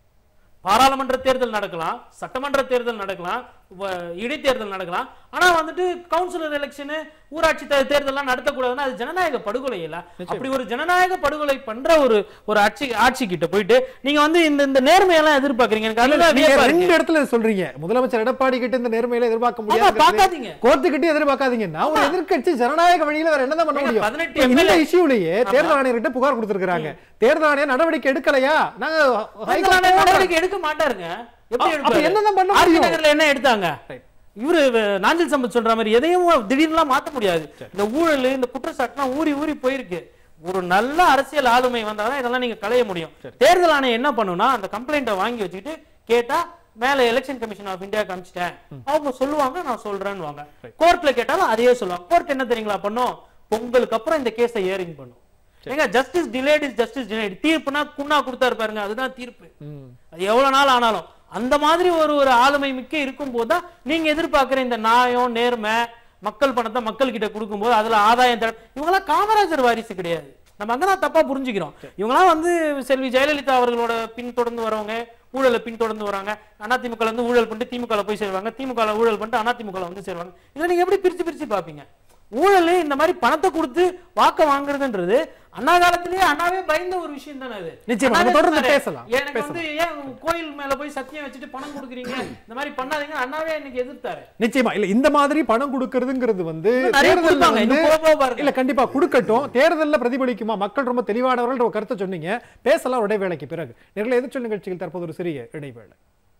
பாராளுமன்ற தேர்தல் நடக்கலாம் சட்டமன்ற தேர்தல் நடக்கலாம் வ- இடைத்தேர்தல் நடக்கலாம் ஆனா வந்துட்டு கவுன்சிலர் எலெக்ஷனு ஊராட்சி தே- தேர்தல்லாம் நடத்தக்கூடாதுன்னா அது ஜனநாயக படுகொலை இல்ல அப்படி ஒரு ஜனநாயக படுகொலை பண்ற ஒரு ஒரு ஆட்சி ஆட்சி கிட்ட போயிட்டு நீங்க வந்து இந்த இந்த நேர்மையெல்லாம் எதிர்பார்க்கறீங்க எனக்கு அதுதான் நீங்க வியப்பா இருக்கு. ரெண்டு இடத்துல சொல்றீங்க முதலமைச்சர் எடப்பாடி கிட்ட இந்த நேர்மையில எதிர்பார்க்க ஆமா, முடியாது பார்க்காதீங்க. கோர்ட்டு கிட்ட எதிர்பார்க்காதீங்கன்னா ஒரு எதிர்க்கட்சி ஜனநாயக வழியில வேற என்னதான் பண்ண ஏங்க, முடியும் 18 இப்ப இந்த MLA இஷ்யூலயே தேர்தல் ஆணையர்கிட்ட புகார் கொடுத்திருக்காங்க தேர்தல் ஆணையர் நடவடிக்கை எடுக்கலையா நாங்க அதுக்கான ஹைகோர்ட் நடவடிக்கை எடுக்க மாட்டாருங்க எப்படி அப்ப எடுப்பாரு? என்னதான் பண்ண ஆர்கே முடியும்? நகர்ல என்ன எடுத்தாங்க Right. இவரு வ- நாஞ்சில் சம்பத் சொல்ற மாதிரி எதையும் திடீர்னுலாம் மாத்த முடியாது இந்த ஊழல் இந்த குற்றச்சாட்டுலாம் ஊறி ஊறி போயிருக்கு ஒரு நல்ல அரசியல் ஆளுமை வந்தாதான் இதெல்லாம் நீங்க களைய முடியும் தேர்தல் ஆணையம் என்ன பண்ணுனா அந்த கம்ப்ளைண்ட்டை வாங்கி வச்சுக்கிட்டு கேட்டா மேல எலெக்ஷன் கமிஷன் ஆஃப் இந்தியா காமிச்சிட்டேன் அவங்க சொல்லுவாங்க நான் சொல்றேன்னு வாங்க கோர்ட்ல கேட்டாலும் அதையே சொல்லுவாங்க கோர்ட் என்ன தெரியுங்களா பண்ணும் பொங்கலுக்கு அப்புறம் இந்த கேஸை ஏரிங் பண்ணும் ஏங்க justice delayed is justice delayed தீர்ப்புனா குன்னா கொடுத்தாரு பாருங்க அதுதான் தீர்ப்பு அது எவ்வளவு நாள் ஆனாலும் அந்த மாதிரி ஒரு ஒரு ஆளுமை மிக்க இருக்கும் போதுதான் நீங்க எதிர்பார்க்கிற இந்த நியாயம் நேர்மை மக்கள் பணத்தை மக்கள் கிட்ட கொடுக்கும்போது அதுல ஆதாயம் தர இவங்கெல்லாம் காமராஜர் வாரிசு கிடையாது நம்ம அங்கதான் தப்பா புரிஞ்சுக்கிறோம் இவங்கெல்லாம் வந்து செல்வி ஜெயலலிதா அவர்களோட பின்தொடர்ந்து வரவங்க ஊழலை பின்தொடர்ந்து வராங்க அதிமுக வந்து ஊழல் பண்ணிட்டு திமுக போய் சேருவாங்க திமுக ல ஊழல் பண்ணிட்டு அதிமுக வந்து சேருவாங்க இதை நீங்க எப்படி பிரிச்சு பிரிச்சு பாப்பீங்க ஊழல் இந்த மாதிரி பணத்தை கொடுத்து வாக்க வாங்குறதுன்றது அண்ணா காலத்திலேயே அண்ணாவே பயந்த ஒரு விஷயம் தானே அது நிச்சயமா, நம்ம அண்ணாவே தொடர்ந்து சொன்னாரு, பேசலாம், எனக்கு பேசலாம். வந்து ஏன் கோயில் மேல போய் சத்தியம் வச்சுட்டு பணம் கொடுக்குறீங்க இந்த மாதிரி பண்ணாதீங்க அண்ணாவே எனக்கு எதிர்த்தாரு நிச்சயமா இல்ல இந்த மாதிரி பணம் கொடுக்கறதுங்கிறது வந்து இன்னும் நிறைய தேர்தல்ல கொடுப்பாங்க, வந்து- இன்னும் போக போக பாருங்க. இல்ல கண்டிப்பா கொடுக்கட்டும் தேர்தல்ல பிரதிபலிக்குமா மக்கள் ரொம்ப தெளிவானவர்கள் ஒரு கருத்தை சொன்னீங்க பேசலாம் இடைவேளைக்கு பிறகு நேரில் எதிர்ச்சொல் நிகழ்ச்சியில் தற்போது ஒரு சிறிய இடைவேளை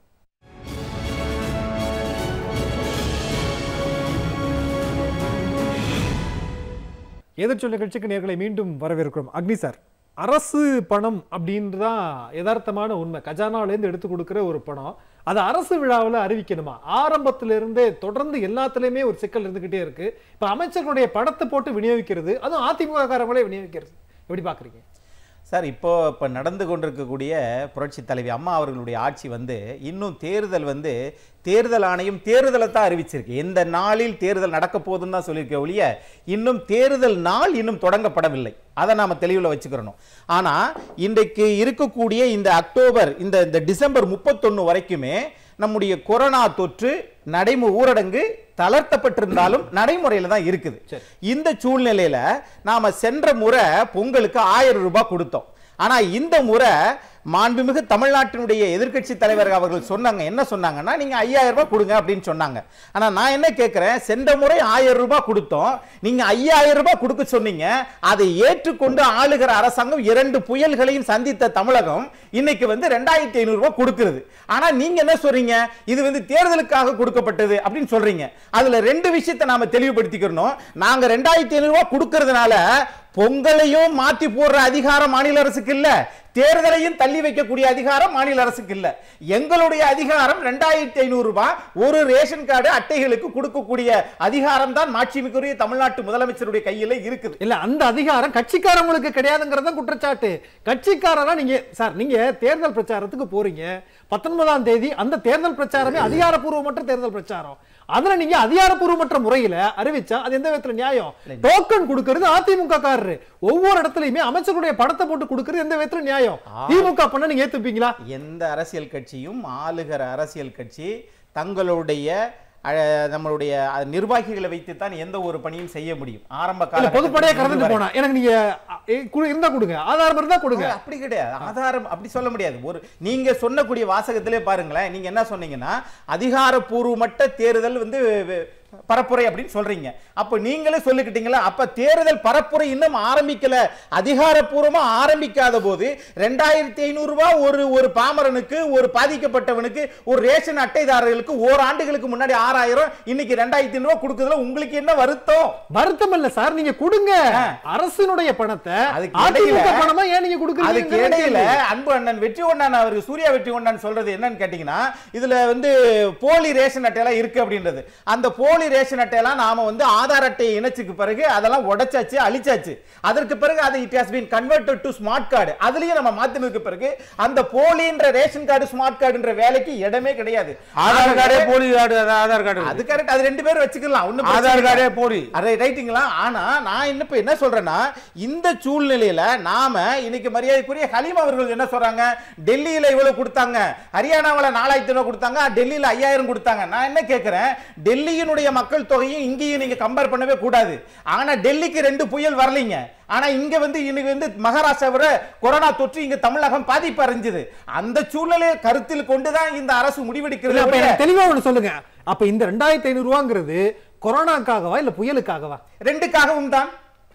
எதிர்ச்சொல் நிகழ்ச்சிக்கு நேர்களை மீண்டும் வரவேற்கிறோம் அக்னி சார் அரசு பணம் அப்படின்றதான் யதார்த்தமான உண்மை கஜானாலேருந்து எடுத்து கொடுக்குற ஒரு பணம் அது அரசு விழாவில் அறிவிக்கணுமா ஆரம்பத்துல இருந்தே தொடர்ந்து எல்லாத்துலேயுமே ஒரு சிக்கல் இருந்துகிட்டே இருக்கு இப்போ அமைச்சர்களுடைய படத்தை போட்டு விநியோகிக்கிறது அதுவும் அதிமுக காரங்களே விநியோகிக்கிறது எப்படி பார்க்குறீங்க சார் இப்போ இப்போ நடந்து கொண்டிருக்கக்கூடிய புரட்சி தலைவி அம்மா அவர்களுடைய ஆட்சி வந்து இன்னும் தேர்தல் வந்து தேர்தல் ஆணையம் தேர்தலை தான் அறிவிச்சிருக்கு எந்த நாளில் தேர்தல் நடக்க போகுதுன்னு தான் சொல்லியிருக்க ஒழிய இன்னும் தேர்தல் நாள் இன்னும் தொடங்கப்படவில்லை அதை நாம் தெளிவில் வச்சுக்கிறணும் ஆனால் இன்றைக்கு இருக்கக்கூடிய இந்த அக்டோபர் இந்த இந்த டிசம்பர் முப்பத்தொன்று வரைக்குமே நம்முடைய கொரோனா தொற்று நடைமு ஊரடங்கு தளர்த்தப்பட்டிருந்தாலும் நடைமுறையில் தான் இருக்குது இந்த சூழ்நிலையில நாம சென்ற முறை பொங்கலுக்கு ஆயிரம் ரூபாய் கொடுத்தோம் ஆனா இந்த முறை மாண்புமிகு தமிழ்நாட்டினுடைய எதிர்க்கட்சி தலைவர் அவர்கள் சொன்னாங்க என்ன சொன்னாங்கன்னா நீங்க ஐயாயிரம் ரூபாய் கொடுங்க அப்படின்னு சொன்னாங்க ஆனா நான் என்ன கேட்கிறேன் சென்ற முறை ஆயிரம் ரூபாய் கொடுத்தோம் நீங்க ஐயாயிரம் ரூபாய் கொடுக்க சொன்னீங்க அதை ஏற்றுக்கொண்டு ஆளுகிற அரசாங்கம் இரண்டு புயல்களையும் சந்தித்த தமிழகம் இன்னைக்கு வந்து ரெண்டாயிரத்தி ஐநூறு ரூபாய் கொடுக்கிறது ஆனா நீங்க என்ன சொல்றீங்க இது வந்து தேர்தலுக்காக கொடுக்கப்பட்டது அப்படின்னு சொல்றீங்க அதுல ரெண்டு விஷயத்தை நாம தெளிவுபடுத்திக்கிறோம் நாங்க ரெண்டாயிரத்தி ஐநூறு ரூபாய் கொடுக்கறதுனால பொங்கலையும் மாத்தி போடுற அதிகாரம் மாநில அரசுக்கு இல்ல தேர்தலையும் தள்ளி வைக்கக்கூடிய அதிகாரம் மாநில அரசுக்கு இல்ல எங்களுடைய அதிகாரம் ரெண்டாயிரத்தி ஐநூறு ரூபாய் ஒரு ரேஷன் கார்டு அட்டைகளுக்கு கொடுக்கக்கூடிய அதிகாரம் தான் மாட்சிமிக்குரிய தமிழ்நாட்டு முதலமைச்சருடைய கையில இருக்குது இல்ல அந்த அதிகாரம் கட்சிக்காரங்களுக்கு கிடையாதுங்கிறத குற்றச்சாட்டு கட்சிக்காரரா நீங்க சார் நீங்க தேர்தல் பிரச்சாரத்துக்கு போறீங்க பத்தொன்பதாம் தேதி அந்த தேர்தல் பிரச்சாரமே அதிகாரப்பூர்வமற்ற தேர்தல் பிரச்சாரம் அதுல நீங்க அதிகாரப்பூர்வமற்ற முறையில அறிவிச்சா அது எந்த விதத்துல நியாயம் டோக்கன் கொடுக்கிறது அதிமுக காரரு ஒவ்வொரு இடத்துலயுமே அமைச்சருடைய படத்தை போட்டு கொடுக்கிறது எந்த விதத்துல நியாயம் திமுக பண்ண நீங்க ஏத்துப்பீங்களா எந்த அரசியல் கட்சியும் ஆளுகிற அரசியல் கட்சி தங்களுடைய அஹ், நம்மளுடைய அஹ், நிர்வாகிகளை வைத்துத்தான் எந்த ஒரு பணியும் செய்ய முடியும் ஆரம்ப இல்ல கால பொதுப்படையா கடந்துட்டு போனா எனக்கு நீங்க அ, ஏ, குடு- இருந்தா கொடுங்க ஆதாரம் இருந்தா கொடுங்க அப்படி கிடையாது ஆதாரம் அப்படி சொல்ல முடியாது ஒரு நீங்க சொன்னக்கூடிய வாசகத்திலே பாருங்களேன் நீங்க என்ன சொன்னீங்கன்னா அதிகாரப்பூர்வமற்ற தேர்தல் வந்து வெ- பரப்புரை அப்படின்னு சொல்றீங்க அப்ப நீங்களே சொல்லிக்கிட்டீங்களா அப்ப தேர்தல் பரப்புரை இன்னும் ஆரம்பிக்கல அதிகாரப்பூர்வமா ஆரம்பிக்காத போது ரெண்டாயிரத்தி ஐநூறு ரூபாய் ஒரு ஒரு பாமரனுக்கு ஒரு பாதிக்கப்பட்டவனுக்கு ஒரு ரேஷன் அட்டைதாரர்களுக்கு ஓராண்டுகளுக்கு முன்னாடி ஆறாயிரம் இன்னைக்கு ரெண்டாயிரத்தி ஐநூறு ரூபாய் கொடுக்கறதுல உங்களுக்கு என்ன வருத்தம் வருத்தம் இல்ல சார் நீங்க கொடுங்க அரசினுடைய பணத்தை அதுக்கு அதிமுக இடையில- பணமா ஏன் நீங்க கொடுக்குறீங்க அதுக்கு இடையில அன்பு அண்ணன் வெற்றி கொண்டான் அவருக்கு சூர்யா வெற்றி கொண்டான் சொல்றது என்னன்னு கேட்டீங்கன்னா இதுல வந்து போலி ரேஷன் அட்டையெல்லாம் இருக்கு அப்படின்றது அந்த போலி ரேஷன் அட்டையெல்லாம் நாம வந்து ஆதார் அட்டையை இணைச்சுக்கு பிறகு அதெல்லாம் உடைச்சாச்சு அழிச்சாச்சு அதற்கு பிறகு அது it has been converted to smart card அதுலயும் நம்ம மாத்தினதுக்கு பிறகு அந்த போலின்ற ரேஷன் கார்டு ஸ்மார்ட் கார்டுன்ற வேலைக்கு இடமே கிடையாது ஆதார் கார்டே போலி கார்டு அது ஆதார் கார்டு அது கரெக்ட் அது ரெண்டு பேரும் வச்சுக்கலாம் ஒண்ணும் ஆதார் பிரச்சனை கார்டே இல்ல. போலி அரே ரைட்டுங்களா ஆனா நான் என்ன இப்ப என்ன சொல்றேன்னா இந்த சூழ்நிலையில நாம இன்னைக்கு மரியாதைக்குரிய ஹலீம் அவர்கள் என்ன சொல்றாங்க டெல்லியில இவ்வளவு கொடுத்தாங்க ஹரியானாவுல நாலாயிரத்தி ஐநூறு கொடுத்தாங்க டெல்லியில ஐயாயிரம் கொடுத்தாங்க நான் என்ன கேட்கிறேன் டெல்லியினுடைய மக்கள் தொகையும் இங்கேயும் நீங்க கம்பேர் பண்ணவே கூடாது ஆனா டெல்லிக்கு ரெண்டு புயல் வரலைங்க ஆனா இங்க வந்து இன்னைக்கு வந்து மகாராஷ்டிராவோட கொரோனா தொற்று இங்க தமிழகம் பாதிப்பு அடைஞ்சது அந்த சூழ்நிலையை கருத்தில் கொண்டுதான் இந்த அரசு இல்ல, அப்ப முடிவெடுக்கிறது எனக்கு தெளிவா ஒண்ணு சொல்லுங்க அப்ப இந்த ரெண்டாயிரத்தி ஐநூறு ரூபாங்கிறது கொரோனாக்காகவா இல்ல புயலுக்காகவா ரெண்டுக்காகவும் தான்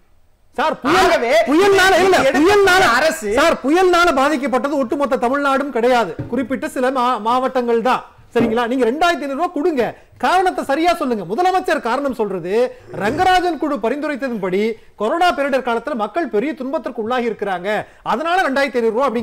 சார் புயல் ஆகவே, புயல்னால இல்ல இது எடுத்த புயல்னால அரசு- சார் புயல்னால பாதிக்கப்பட்டது ஒட்டுமொத்த தமிழ்நாடும் கிடையாது குறிப்பிட்ட சில மா- மாவட்டங்கள் தான் சரிங்களா நீங்க ரெண்டாயிரத்தி ஐநூறு ரூபாய் கொடுங்க காரணத்தை சரியா சொல்லுங்க முதலமைச்சர் காரணம் சொல்றது ரங்கராஜன் குழு பரிந்துரைத்ததன்படி கொரோனா பேரிடர் காலத்துல மக்கள் பெரிய துன்பத்திற்கு உள்ளாகி இருக்கிறாங்க அதனால ரெண்டாயிரத்தி ஐநூறு ரூபாய் அப்படிங்கிறார்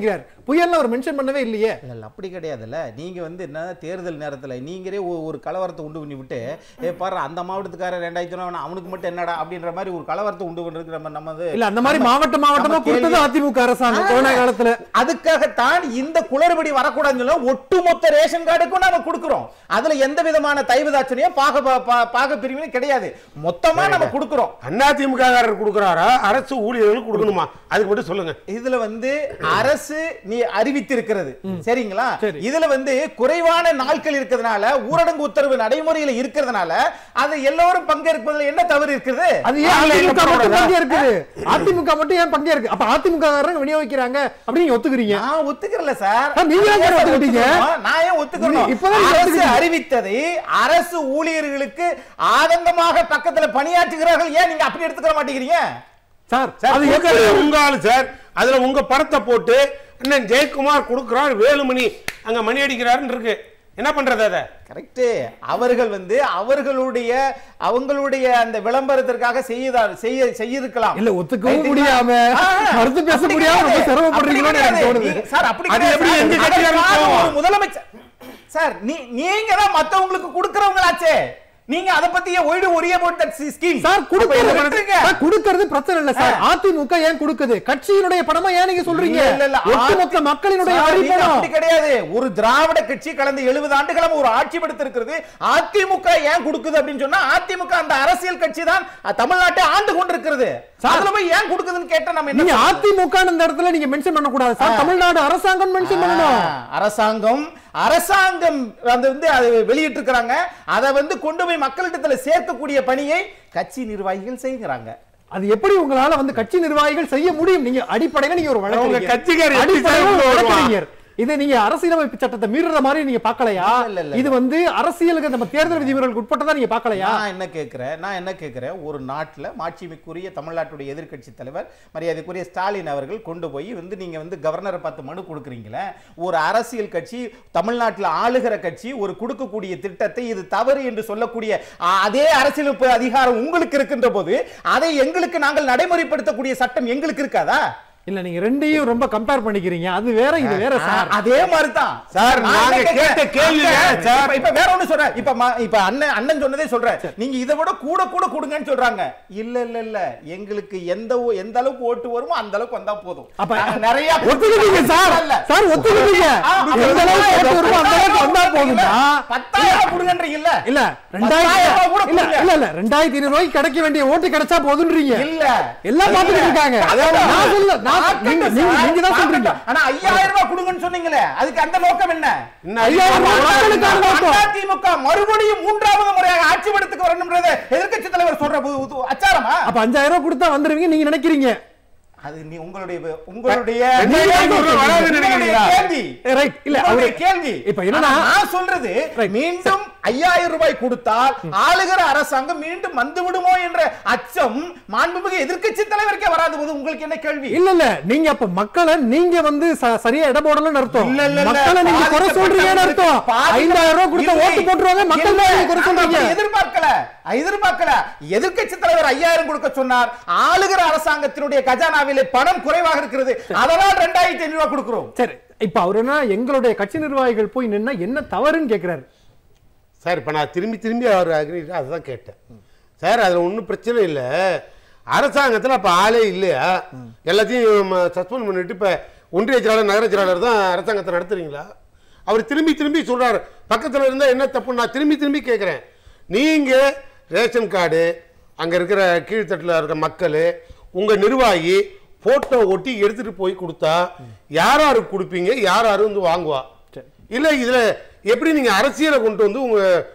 புயல்ல அவர் மென்ஷன் பண்ணவே இல்லையே இல்ல இல்ல அப்படி கிடையாதுல்ல நீங்க வந்து என்ன தேர்தல் நேரத்துல நீங்களே ஒ- ஒரு கலவரத்தை உண்டு பண்ணி விட்டு ஏ பாரு அந்த மாவட்டத்துக்காரர் ரெண்டாயிரத்தி ஒண்ணு அவனுக்கு மட்டும் என்னடா அப்படின்ற மாதிரி ஒரு கலவரத்தை உண்டு பண்றதுக்கு நம்ம நம்ம வந்து இல்ல அந்த மாதிரி நம்ம- மாவட்ட மாவட்டமா நம்ம கொடுத்தது கேள்வி- அதிமுக அரசாங்கம் கொரோனா காலத்துல அதுக்காகத்தான் இந்த குளறுபடி வரக்கூடாதுன்னு சொல்ல ஒட்டுமொத்த ரேஷன் கார்டுக்கும் நாம கொடுக்கிறோம் அதுல எந்த விதமான தைவதாச்சனையும் பாக பா- பா- பாக பிரிவினையும் கிடையாது மொத்தமா நம்ம கொடுக்கிறோம் அதிமுக காரர் கொடுக்குறாரா அரசு ஊழியர்களுக்கு கொடுக்கணுமா அதுக்கு மட்டும் சொல்லுங்க இதுல வந்து அரசு நீ அறிவித்திருக்கிறது சரிங்களா சரி. இதுல வந்து குறைவான நாட்கள் இருக்கிறதுனால ஊரடங்கு உத்தரவு நடைமுறையில இருக்கிறதுனால அது எல்லோரும் பங்கேற்பதில் என்ன தவறு இருக்குது அது ஏன் அதுல அதிமுக என்ன மட்டும் போடுறதா? பங்கே இருக்குது அதிமுக மட்டும் ஏன் பங்கே இருக்கு அப்ப அதிமுக காரங்க விநியோகிக்கிறாங்க அப்படின்னு நீங்க ஒத்துக்கிறீங்க நான் ஒத்துக்கிறல சார் சார், நீங்க ஏன் நான் ஏன் ஒத்துக்கிட்டீங்க? ஒத்துக்கணும்? நான் ஏன் ஒத்துக்கணும் நீ- இப்பதான் நீங்க அரசு ஒத்துக்கிட்டீங்க. அறிவித்ததை அரசு ஊழியர்களுக்கு ஆதங்கமாக பக்கத்துல பணியாற்றுகிறார்கள் ஏன் நீங்க அப்படி எடுத்துக்க மாட்டேங்கிறீங்க சார் சார், அது எப்படி கொடுக்கறது உங்க ஆளு சார் அதுல உங்க படத்தை போட்டு அண்ணன் ஜெயக்குமார் கொடுக்கிறார் வேலுமணி அங்க மணி அடிக்கிறாருன்னு இருக்கு என்ன பண்றது அதை கரெக்ட் அவர்கள் வந்து அவர்களுடைய அவங்களுடைய அந்த விளம்பரத்திற்காக செய்யதார் செய்ய செய்யிருக்கலாம் இல்ல, ஒத்துக்கவும் ரைட்டுங்களா? முடியாம, ஆ, மறுத்து பேச அப்படி முடியாம ரொம்ப கிடையாது. சிரமப்படுறீங்களோன்னு அப்படி எனக்கு தோணுது. கிடையாது. சார் அப்படி அது கிடையாது எப்படி சார். எங்க கட்சியாருக்கு அதற்காக போகும்? ஒரு முதலமைச்சர் சார் நீ நீங்க தான் மத்தவங்களுக்கு கொடுக்கறவங்களாச்சே நீங்க அத பத்தி ஒய்டு ஒரே போட் தட் ஸ்கீம் சார் கொடுக்கறது சார், கொடுக்கறது பிரச்சனை இல்ல சார் ஆ. அதிமுக ஏன் கொடுக்குது கட்சியினுடைய பணமா ஏன் நீங்க சொல்றீங்க இல்ல, இல்ல, ஒட்டுமொத்த ஆ- மக்களினுடைய சார், வரி நீங்க பணம் அப்படி கிடையாது ஒரு திராவிட கட்சி கடந்த எழுபது ஆண்டுகளா ஒரு ஆட்சி படுத்திருக்கிறது அதிமுக ஏன் கொடுக்குது அப்படின்னு சொன்னா அதிமுக அந்த அரசியல் கட்சி தான் தமிழ்நாட்டை ஆண்டு கொண்டிருக்கிறது சார். அதுல போய் ஏன் கொடுக்குதுன்னு கேட்டா நம்ம என்ன நீங்க சொல்றது? அதிமுக இந்த இடத்துல நீங்க மென்ஷன் பண்ண கூடாது சார் ஆ. தமிழ்நாடு அரசாங்கம் மென்ஷன் பண்ணணும் ஆ, அரசாங்கம் அரசாங்கம் அது வந்து அது வெளியிட்டு இருக்காங்க அதை வந்து கொண்டு போய் மக்களிடத்துல சேர்க்கக்கூடிய பணியை கட்சி நிர்வாகிகள் செய்கிறாங்க அது எப்படி உங்களால வந்து கட்சி நிர்வாகிகள் செய்ய முடியும் நீங்க அடிப்படையில நீங்க ஒரு உங்க வழக்கறிஞர் கட்சிக்காரர் எப்படி அடிப்படையில சார் ஒரு உள்ள வருவான்? வழக்கறிஞர் இதை நீங்க அரசியலமைப்பு சட்டத்தை மீறுற மாதிரி நீங்க பார்க்கலையா இல்ல, இல்ல, இது வந்து அரசியலுக்கு நம்ம தேர்தல் விதிமுறைகளுக்கு உட்பட்டதா நீங்க பார்க்கலையா நான் என்ன கேட்கிறேன் நான் என்ன கேட்கிறேன் ஒரு நாட்டுல மாட்சிமிக்குரிய தமிழ்நாட்டுடைய எதிர்க்கட்சி தலைவர் மரியாதைக்குரிய ஸ்டாலின் அவர்கள் கொண்டு போய் வந்து நீங்க வந்து கவர்னரை பார்த்து மனு கொடுக்குறீங்களே ஒரு அரசியல் கட்சி தமிழ்நாட்டில் ஆளுகிற கட்சி ஒரு கொடுக்கக்கூடிய திட்டத்தை இது தவறு என்று சொல்லக்கூடிய ஆ, அதே அரசியலமைப்பு அதிகாரம் உங்களுக்கு இருக்கின்ற போது அதை எங்களுக்கு நாங்கள் நடைமுறைப்படுத்தக்கூடிய சட்டம் எங்களுக்கு இருக்காதா இல்ல நீங்க ரெண்டையும் ரொம்ப கம்பேர் பண்ணிக்கிறீங்க அது வேற இது வேற சார் ஆ, அதே மாதிரி தான் சார், நாங்க கேட்ட கேள்வி வேற, சார். இப்ப வேற ஒண்ணு சொல்றேன் இப்ப ம- இப்ப அண்ணன் அண்ணன் சொன்னதே சொல்றேன் நீங்க இதை விட கூட கூட கொடுங்கன்னு சொல்றாங்க இல்ல இல்ல இல்ல எங்களுக்கு எந்த ஓ- எந்த அளவுக்கு ஓட்டு வருமோ அந்த அளவுக்கு வந்தா போதும் அப்ப நாங்க நிறைய ஒத்துக்கிட்டீங்க சார் இல்ல. சார் ஒத்துக்கிட்டீங்க ஆ, அப்ப எந்த அளவுக்கு ஓட்டு வருமோ அந்த அளவுக்கு வந்தா போதுமா பத்தாயிரம் கொடுங்கன்றீங்க இல்ல இல்ல பத்தாயிரம் ரூபாய் கூட ரெண்டாயிரத்தி இல்ல கொடுங்க. இல்ல இல்ல ரெண்டாயிரத்தி ஐநூறு ரூபாய்க்கு கிடைக்க வேண்டிய ஓட்டு கிடைச்சா போதுன்றீங்க இல்ல எல்லாம் பார்த்துட்டு இருக்காங்க அதாவது நான் சொல்ல நான் பார்க்கட்டும் நீங்க சார், நீங்க- நீங்க தான் சொல்றீங்க பார்க்கட்டும். ஆனா ஐயாயிரம் ரூபாய் கொடுங்கன்னு சொன்னீங்களே அதுக்கு அந்த நோக்கம் என்ன இன்னும் ஐயாயிரம் ரூபாய் மக்களுக்கான நோக்கம். அதிமுக மறுபடியும் மூன்றாவது முறையாக ஆட்சி படத்துக்கு வரணும்ன்றது எதிர்க்கட்சி தலைவர் சொல்ற பு- பு- அச்சாரமா அப்ப அஞ்சாயிரம் ரூபாய் கொடுத்தா வந்துருவீங்க நீங்க நினைக்கிறீங்க அது நீ உங்களுடைய உங்களுடைய ரெண்டாயிரத்தி ஐநூறு ரூபாய் வராதுன்னு உங்களுடைய நினைக்கிறீங்களா? கேள்வி ரைட் இல்ல உங்களுடைய அவரு கேள்வி இப்ப என்னன்னா ஆனா நான் சொல்றது Right. மீண்டும் ஐயாயிரம் ரூபாய் கொடுத்தால் ஆளுகிற அரசாங்கம் மீண்டும் வந்து விடுமோ என்ற அச்சம் மாண்புமிகு எதிர்க்கட்சி தலைவருக்கே வராது போது உங்களுக்கு என்ன கேள்வி இல்ல இல்ல நீங்க அப்ப மக்களை நீங்க வந்து ச- சரியா இட போடலன்னு அர்த்தம் இல்ல, இல்ல, இல்ல. மக்களை நீங்க குறை சொல்றீங்கன்னு அர்த்தம் பாதிக்கப்பட்ட- ஐந்தாயிரம் ரூபாய் கொடுத்தா இல்லை. ஓட்டு போட்டுருவாங்க மக்கள் இல்லை. தான் நீங்க குறை நாங்க சொல்றீங்க அப்படி எதிர்பார்க்கல எதிர்பார்க்கல எதிர்க்கட்சி தலைவர் ஐயாயிரம் கொடுக்க சொன்னார் ஆளுகிற அரசாங்கத்தினுடைய கஜானாவிலே பணம் குறைவாக இருக்கிறது அதனால் ரெண்டாயிரத்தி ஐநூறு ரூபாய் கொடுக்கிறோம் சரி இப்ப அவரு என்ன எங்களுடைய கட்சி நிர்வாகிகள் போய் நின்னா என்ன தவறுன்னு கேக்குறாரு சார் இப்போ நான் திரும்பி திரும்பி அவர் அக்னிட்டு அதுதான் கேட்டேன் சார் அதில் ஒன்றும் பிரச்சனை இல்லை அரசாங்கத்தில் அப்போ ஆளே இல்லையா எல்லாத்தையும் சஸ்பெண்ட் பண்ணிட்டு இப்போ ஒன்றிய செயலாளர் நகர செயலாளர் தான் அரசாங்கத்தை நடத்துறீங்களா அவர் திரும்பி திரும்பி சொல்றாரு பக்கத்தில் இருந்தால் என்ன தப்பு நான் திரும்பி திரும்பி கேட்குறேன் நீங்கள் ரேஷன் கார்டு அங்கே இருக்கிற கீழ்த்தட்டில் இருக்கிற மக்கள் உங்கள் நிர்வாகி ஃபோட்டோ ஒட்டி எடுத்துகிட்டு போய் கொடுத்தா யார் யாருக்கு கொடுப்பீங்க யார் யார் வந்து வாங்குவா இல்லை இதில் எப்படி நீங்கள் அரசியலை கொண்டு வந்து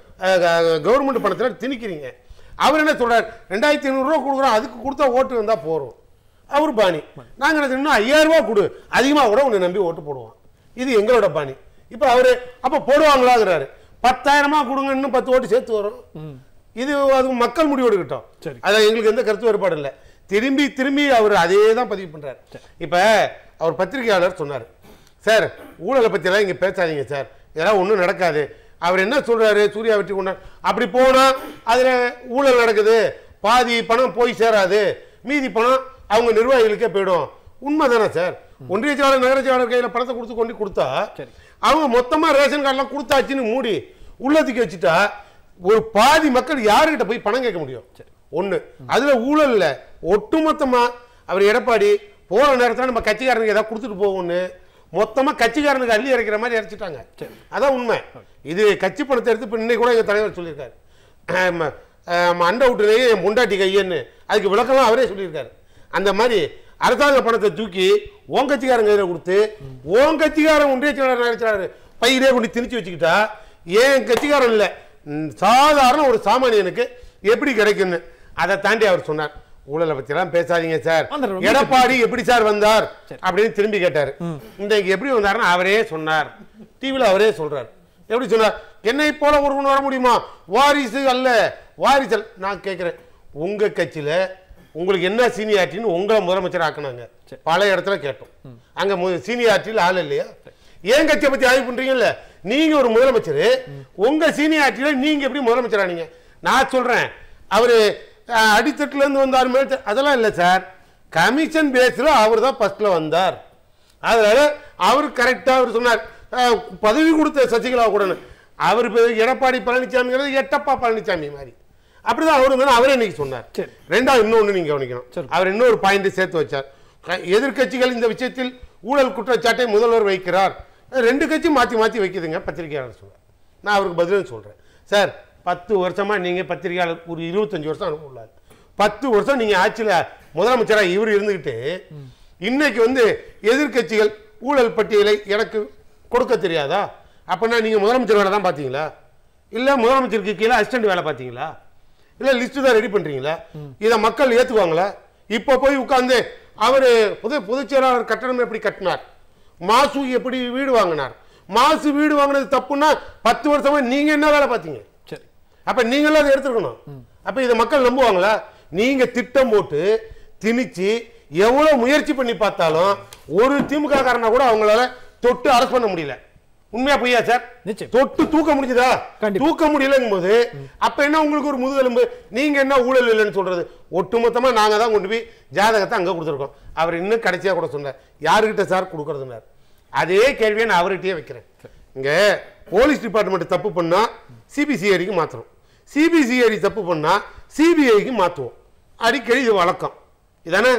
உங்கள் கவர்மெண்ட் பணத்தில் திணிக்கிறீங்க அவர் என்ன சொல்றார் ரெண்டாயிரத்தி ஐநூறுரூவா கொடுக்குறோம் அதுக்கு கொடுத்தா ஓட்டு வந்தால் போகிறோம் அவர் பாணி நாங்கள் என்ன இன்னும் ஐயாயிரம் ரூபா கொடு அதிகமாக கூட உன்னை நம்பி ஓட்டு போடுவோம் இது எங்களோட பாணி இப்போ அவர் அப்போ போடுவாங்களாங்கிறாரு பத்தாயிரமா கொடுங்க இன்னும் பத்து ஓட்டு சேர்த்து வரும் இது அது மக்கள் முடிவு எடுக்கட்டும் சரி. அதான் எங்களுக்கு எந்த கருத்து வேறுபாடு இல்லை திரும்பி திரும்பி அவர் அதே தான் பதிவு பண்றாரு இப்போ அவர் பத்திரிகையாளர் சொன்னார் சார் ஊழலை பற்றியெல்லாம் இங்கே பேசாதீங்க சார் இதெல்லாம் ஒன்றும் நடக்காது அவர் என்ன சொல்றாரு சூர்யா வெற்றி கொண்டார் அப்படி போனால் அதில் ஊழல் நடக்குது பாதி பணம் போய் சேராது மீதி பணம் அவங்க நிர்வாகிகளுக்கே போயிடும் உண்மைதானே சார் ஒன்றிய செயலாளர் நகர செயலாளர் கையில பணத்தை கொடுத்து கொண்டு கொடுத்தா அவங்க மொத்தமா ரேஷன் கார்டெல்லாம் கொடுத்தாச்சுன்னு மூடி உள்ளத்துக்கு வச்சுட்டா ஒரு பாதி மக்கள் யாருக்கிட்ட போய் பணம் கேட்க முடியும் ஒண்ணு அதுல ஊழல் இல்ல ஒட்டுமொத்தமா அவர் எடப்பாடி போற நேரத்துல நம்ம கட்சிக்காரனுக்கு ஏதாவது கொடுத்துட்டு போவோம்னு மொத்தமா கட்சிக்காரனுக்கு அள்ளி இறக்கிற மாதிரி இறச்சிட்டாங்க அதான் உண்மை இது கட்சி பணத்தை எடுத்து இப்ப இன்னைக்கு கூட எங்க தலைவர் சொல்லியிருக்காரு ஆமா, ஆமா, அண்டை விட்டுலேயே என் முண்டாட்டி கையன்னு அதுக்கு விளக்கம்லாம் அவரே சொல்லியிருக்காரு அந்த மாதிரி அரசாங்க பணத்தை தூக்கி ஓன் கட்சிக்காரன் கையில் கொடுத்து ஓன் கட்சிக்காரன் ஒன்றிய செயலாளர் நகர செயலாளர் பையிலே கொண்டு திணிச்சு வச்சுக்கிட்டா ஏன் கட்சிக்காரன் இல்லை ம், சாதாரண ஒரு சாமானியனுக்கு எப்படி கிடைக்குன்னு அதை தாண்டி அவர் சொன்னார் ஊழலை பத்திலாம் பேசாதீங்க சார் வந்துடுறோம். எடப்பாடி எப்படி சார் வந்தார் அப்படின்னு திரும்பி கேட்டாரு இன்றைக்கு எப்படி வந்தாருன்னு அவரே சொன்னார் டிவியில் அவரே சொல்றார் எப்படி சொன்னார் என்னை போல ஒருவன் வர முடியுமா வாரிசு அல்ல வாரிசு அல்ல. நான் கேட்கிறேன் உங்க கட்சியில உங்களுக்கு என்ன சீனியாரிட்டின்னு உங்களை முதலமைச்சர் ஆக்குனாங்க பல இடத்துல கேட்டோம் அங்க சீனியாரிட்டியில் ஆள் இல்லையா ஏன் கட்சியை பத்தி ஆய்வு பண்றீங்கல்ல நீங்க ஒரு முதலமைச்சர் உங்க சீனியாரிட்டியில நீங்க எப்படி முதலமைச்சர் ஆனீங்க நான் சொல்றேன் அவரு அஹ், அடித்தட்டுல இருந்து வந்தார் மேல் த- அதெல்லாம் இல்லை சார் கமிஷன் பேஸ்ல அவர் தான் ஃபர்ஸ்ட்ல வந்தார் அதனால அவர் கரெக்டா அவர் சொன்னார் அஹ், பதவி கொடுத்த சசிகலா கூட அவர் பேரு எடப்பாடி பழனிசாமிங்கிறது எட்டப்பா பழனிசாமி மாதிரி அப்படிதான் அவரு வந்து அவரே இன்னைக்கு சொன்னார் சரி. ரெண்டாவது இன்னொன்னு நீங்க கவனிக்கணும் அவர் இன்னொரு பாயிண்ட் சேர்த்து வச்சார் க- எதிர்க்கட்சிகள் இந்த விஷயத்தில் ஊழல் குற்றச்சாட்டை முதல்வர் வைக்கிறார் ரெண்டு கட்சி மாத்தி மாத்தி வைக்குதுங்க பத்திரிகையாளர் சொல்றார் நான் அவருக்கு பதிலும் சொல்றேன் சார் பத்து வருஷமா நீங்க பத்திரிகையாளர் ஒரு இருபத்தஞ்சு வருஷம் அனுபவம் உள்ளார் பத்து வருஷம் நீங்க ஆட்சியில முதலமைச்சரா இவர் இருந்துகிட்டு இன்னைக்கு வந்து எதிர்க்கட்சிகள் ஊழல் பட்டியலை எனக்கு கொடுக்க தெரியாதா அப்படின்னா நீங்க முதலமைச்சர் வேலை தான் பார்த்தீங்களா இல்ல முதலமைச்சருக்கு கீழே அசிஸ்டன்ட் வேலை பார்த்தீங்களா இல்ல லிஸ்ட் தான் ரெடி பண்றீங்களா இதை மக்கள் ஏத்துக்குவாங்களா இப்போ போய் உட்கார்ந்து அவரு பொது பொதுச் செயலாளர் கட்டணம் எப்படி கட்டினார் மாசு எப்படி வீடு வாங்கினார் மாசு வீடு வாங்கினது தப்புன்னா பத்து வருஷமா நீங்க என்ன வேலை பார்த்தீங்க சரி அப்ப நீங்களும் அதை எடுத்துக்கணும் அப்ப இதை மக்கள் நம்புவாங்களா நீங்க திட்டம் போட்டு திணிச்சு எவ்வளவு முயற்சி பண்ணி பார்த்தாலும் ஒரு திமுக காரனா கூட அவங்களால தொட்டு அரசு பண்ண முடியல உண்மையா பொய்யா சார் நிச்சயம். தொட்டு தூக்க முடியுதா கண்டிப்பா. தூக்க முடியலங்கும் போது அப்ப என்ன உங்களுக்கு ஒரு முதுகெலும்பு நீங்க என்ன ஊழல் இல்லைன்னு சொல்றது ஒட்டுமொத்தமா நாங்க தான் கொண்டு போய் ஜாதகத்தை அங்க கொடுத்துருக்கோம் அவர் இன்னும் கடைசியா கூட சொன்னார் யாருக்கிட்ட சார் கொடுக்கறதுனார் அதே கேள்வியை நான் அவர்கிட்டயே வைக்கிறேன் இங்க போலீஸ் டிபார்ட்மெண்ட் தப்பு பண்ணா சிபிசிஐடிக்கு மாத்துறோம் சிபிசிஐடி தப்பு பண்ணா சிபிஐக்கு மாத்துவோம் அடிக்கடி இது வழக்கம் இதானே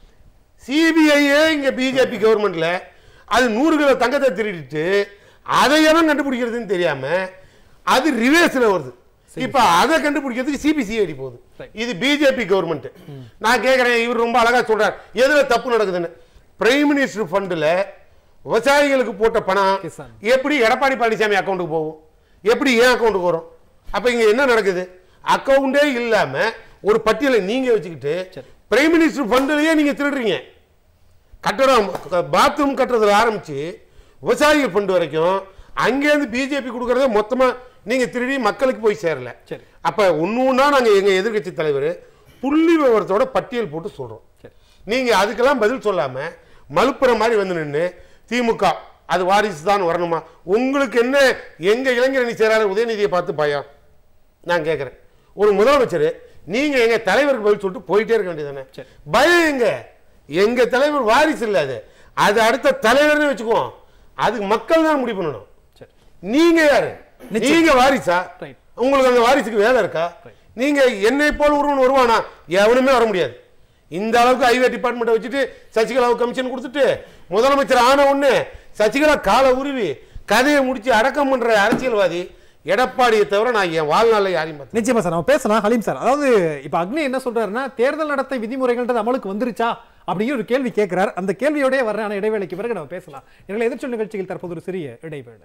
சிபிஐயே இங்க பிஜேபி கவர்மெண்ட்ல அது நூறு கிலோ தங்கத்தை திருடிட்டு அதை எவன் கண்டுபிடிக்கிறதுன்னு தெரியாம அது ரிவேர்ஸ்ல வருது இப்ப அதை கண்டுபிடிக்கிறதுக்கு சிபிசிஐடி போகுது இது பிஜேபி கவர்மெண்ட் நான் கேக்குறேன் இவர் ரொம்ப அழகா சொல்றார் எதுல தப்பு நடக்குதுன்னு பிரைம் மினிஸ்டர் ஃபண்டுல விவசாயிகளுக்கு போட்ட பணம் கிசான். எப்படி எடப்பாடி பழனிசாமி அக்கௌண்ட்டுக்கு போகும் எப்படி ஏன் அக்கௌண்ட்டுக்கு வரும் அப்ப இங்க என்ன நடக்குது அக்கௌண்டே இல்லாம ஒரு பட்டியலை நீங்க வச்சுக்கிட்டு பிரைம் மினிஸ்டர் ஃபண்ட்லயே நீங்க திருடுறீங்க கட்டடம் பாத்ரூம் கட்டுறதுல ஆரம்பிச்சு விவசாயிகள் ஃபண்ட் வரைக்கும் அங்கேருந்து பிஜேபி கொடுக்கறத மொத்தமா நீங்க திருடி மக்களுக்கு போய் சேரல சரி. அப்ப ஒண்ணு ஒண்ணா நாங்க எங்க எதிர்க்கட்சி தலைவர் புள்ளி விவரத்தோட பட்டியல் போட்டு சொல்றோம் நீங்க அதுக்கெல்லாம் பதில் சொல்லாம மலுப்புற மாதிரி வந்து நின்று திமுக அது வாரிசு தான் வரணுமா உங்களுக்கு என்ன எங்க இளைஞரணி செயலாளர் உதயநிதியை பார்த்து பயம் நான் கேட்கிறேன் ஒரு முதலமைச்சர் நீங்க எங்க தலைவருக்கு பதில் சொல்லிட்டு போயிட்டே இருக்க வேண்டியதானே பயம் எங்க எங்க தலைவர் வாரிசு இல்ல அது அது அடுத்த தலைவர்னு வச்சுக்குவோம் அதுக்கு மக்கள் தான் முடிவு பண்ணணும் சரி நீங்க யாரு நீங்க வாரிசா Right. உங்களுக்கு அந்த வாரிசுக்கு வேலை இருக்கா நீங்க என்னை போல் ஒருவன் வருவானா எவனுமே வர முடியாது இந்த அளவுக்கு ஹைவே டிபார்ட்மெண்ட்டை வச்சுட்டு சசிகலாவுக்கு கமிஷன் கொடுத்துட்டு முதலமைச்சர் ஆன உடனே சசிகலா காலை உருவி கதையை முடிச்சு அடக்கம் பண்ற அரசியல்வாதி எடப்பாடியை தவிர நான் என் வாழ்நாளில் யாரையும் பார்த்தேன் நிச்சயமா சார் நம்ம பேசலாம் ஹலீம் சார் அதாவது இப்ப அக்னி என்ன சொல்றாருன்னா தேர்தல் நடத்தை விதிமுறைகள்ன்றது அமலுக்கு வந்துருச்சா அப்படிங்கிற ஒரு கேள்வி கேட்கிறார் அந்த கேள்வியோடய வர ஆன இடைவேளைக்கு பிறகு நம்ம பேசலாம் எங்களை எதிர்ச்சொல் நிகழ்ச்சியில் தற்போது ஒரு சிறிய இடைவேளை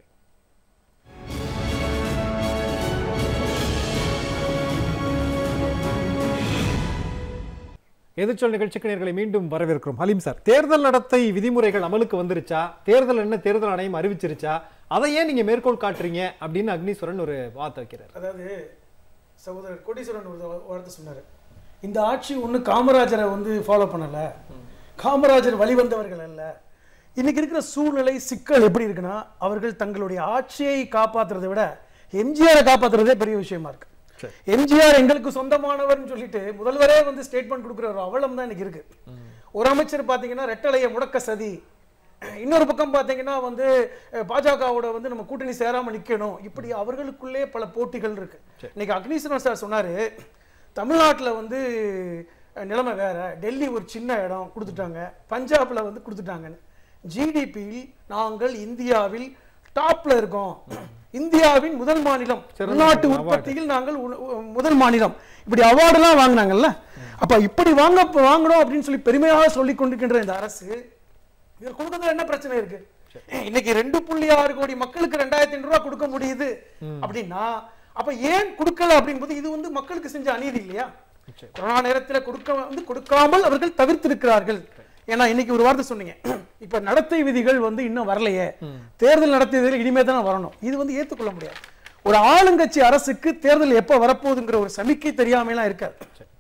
எதிர்ச்சொல் நிகழ்ச்சிக்கு நேர்களை மீண்டும் வரவேற்கிறோம் ஹலீம் சார் தேர்தல் நடத்தை விதிமுறைகள் அமலுக்கு வந்துருச்சா தேர்தல் என்ன தேர்தல் ஆணையம் அறிவிச்சிருச்சா அதை ஏன் நீங்க மேற்கோள் காட்டுறீங்க அப்படின்னு அக்னீஸ்வரன் ஒரு வார்த்தை வைக்கிறார் அதாவது சகோதரர் கோடீஸ்வரன் ஒரு வார்த்தை சொன்னார் இந்த ஆட்சி ஒன்று காமராஜரை வந்து ஃபாலோ பண்ணலை காமராஜர் வழிவந்தவர்கள் அல்ல இன்னைக்கு இருக்கிற சூழ்நிலை சிக்கல் எப்படி இருக்குன்னா அவர்கள் தங்களுடைய ஆட்சியை காப்பாத்துறதை விட எம்ஜிஆரை காப்பாத்துறதே பெரிய விஷயமா இருக்கு எம்ஜிஆர் எங்களுக்கு சொந்தமானவர்னு சொல்லிட்டு முதல்வரே வந்து ஸ்டேட்மெண்ட் கொடுக்குற ஒரு அவலம் தான் இன்னைக்கு இருக்கு ஒரு அமைச்சர் பாத்தீங்கன்னா ரெட்டலையை முடக்க சதி இன்னொரு பக்கம் பார்த்தீங்கன்னா வந்து அஹ், பாஜகவோட வந்து நம்ம கூட்டணி சேராம நிக்கணும் இப்படி அவர்களுக்குள்ளே பல போட்டிகள் இருக்கு இன்னைக்கு அக்னீஸ்வரன் சார் சொன்னாரு தமிழ்நாட்டுல வந்து அஹ், நிலைமை வேற டெல்லி ஒரு சின்ன இடம் கொடுத்துட்டாங்க பஞ்சாப்ல வந்து கொடுத்துட்டாங்கன்னு ஜிடிபியில் நாங்கள் இந்தியாவில் டாப்ல இருக்கோம் இந்தியாவின் முதல் மாநிலம் உள்நாட்டு உற்பத்தியில் நாங்கள் உ- உ- முதல் மாநிலம் இப்படி அவார்டெல்லாம் வாங்கினாங்கல்ல அப்ப இப்படி வாங்க வாங்கணும் அப்படின்னு சொல்லி பெருமையாக சொல்லிக் கொண்டிருக்கின்ற இந்த அரசு இவர் கொடுக்கறதுல என்ன பிரச்சனை இருக்கு இன்னைக்கு ரெண்டு புள்ளி ஆறு கோடி மக்களுக்கு ரெண்டாயிரத்தி ஐநூறு ரூபாய் கொடுக்க முடியுது அப்படின்னா அப்ப ஏன் கொடுக்கல அப்படிங்கும்போது இது வந்து மக்களுக்கு செஞ்ச அநீதி இல்லையா கொரோனா நேரத்துல கொடுக்க வந்து கொடுக்காமல் அவர்கள் தவிர்த்திருக்கிறார்கள் ஏன்னா இன்னைக்கு ஒரு வார்த்தை சொன்னீங்க இப்ப நடத்தை விதிகள் வந்து இன்னும் வரலையே தேர்தல் நடத்தை விதிகள் இனிமே தான் வரணும் இது வந்து ஏத்துக்கொள்ள முடியாது ஒரு ஆளுங்கட்சி அரசுக்கு தேர்தல் எப்ப வரப்போகுதுங்கிற ஒரு சமிக்கை தெரியாமலாம் இருக்காது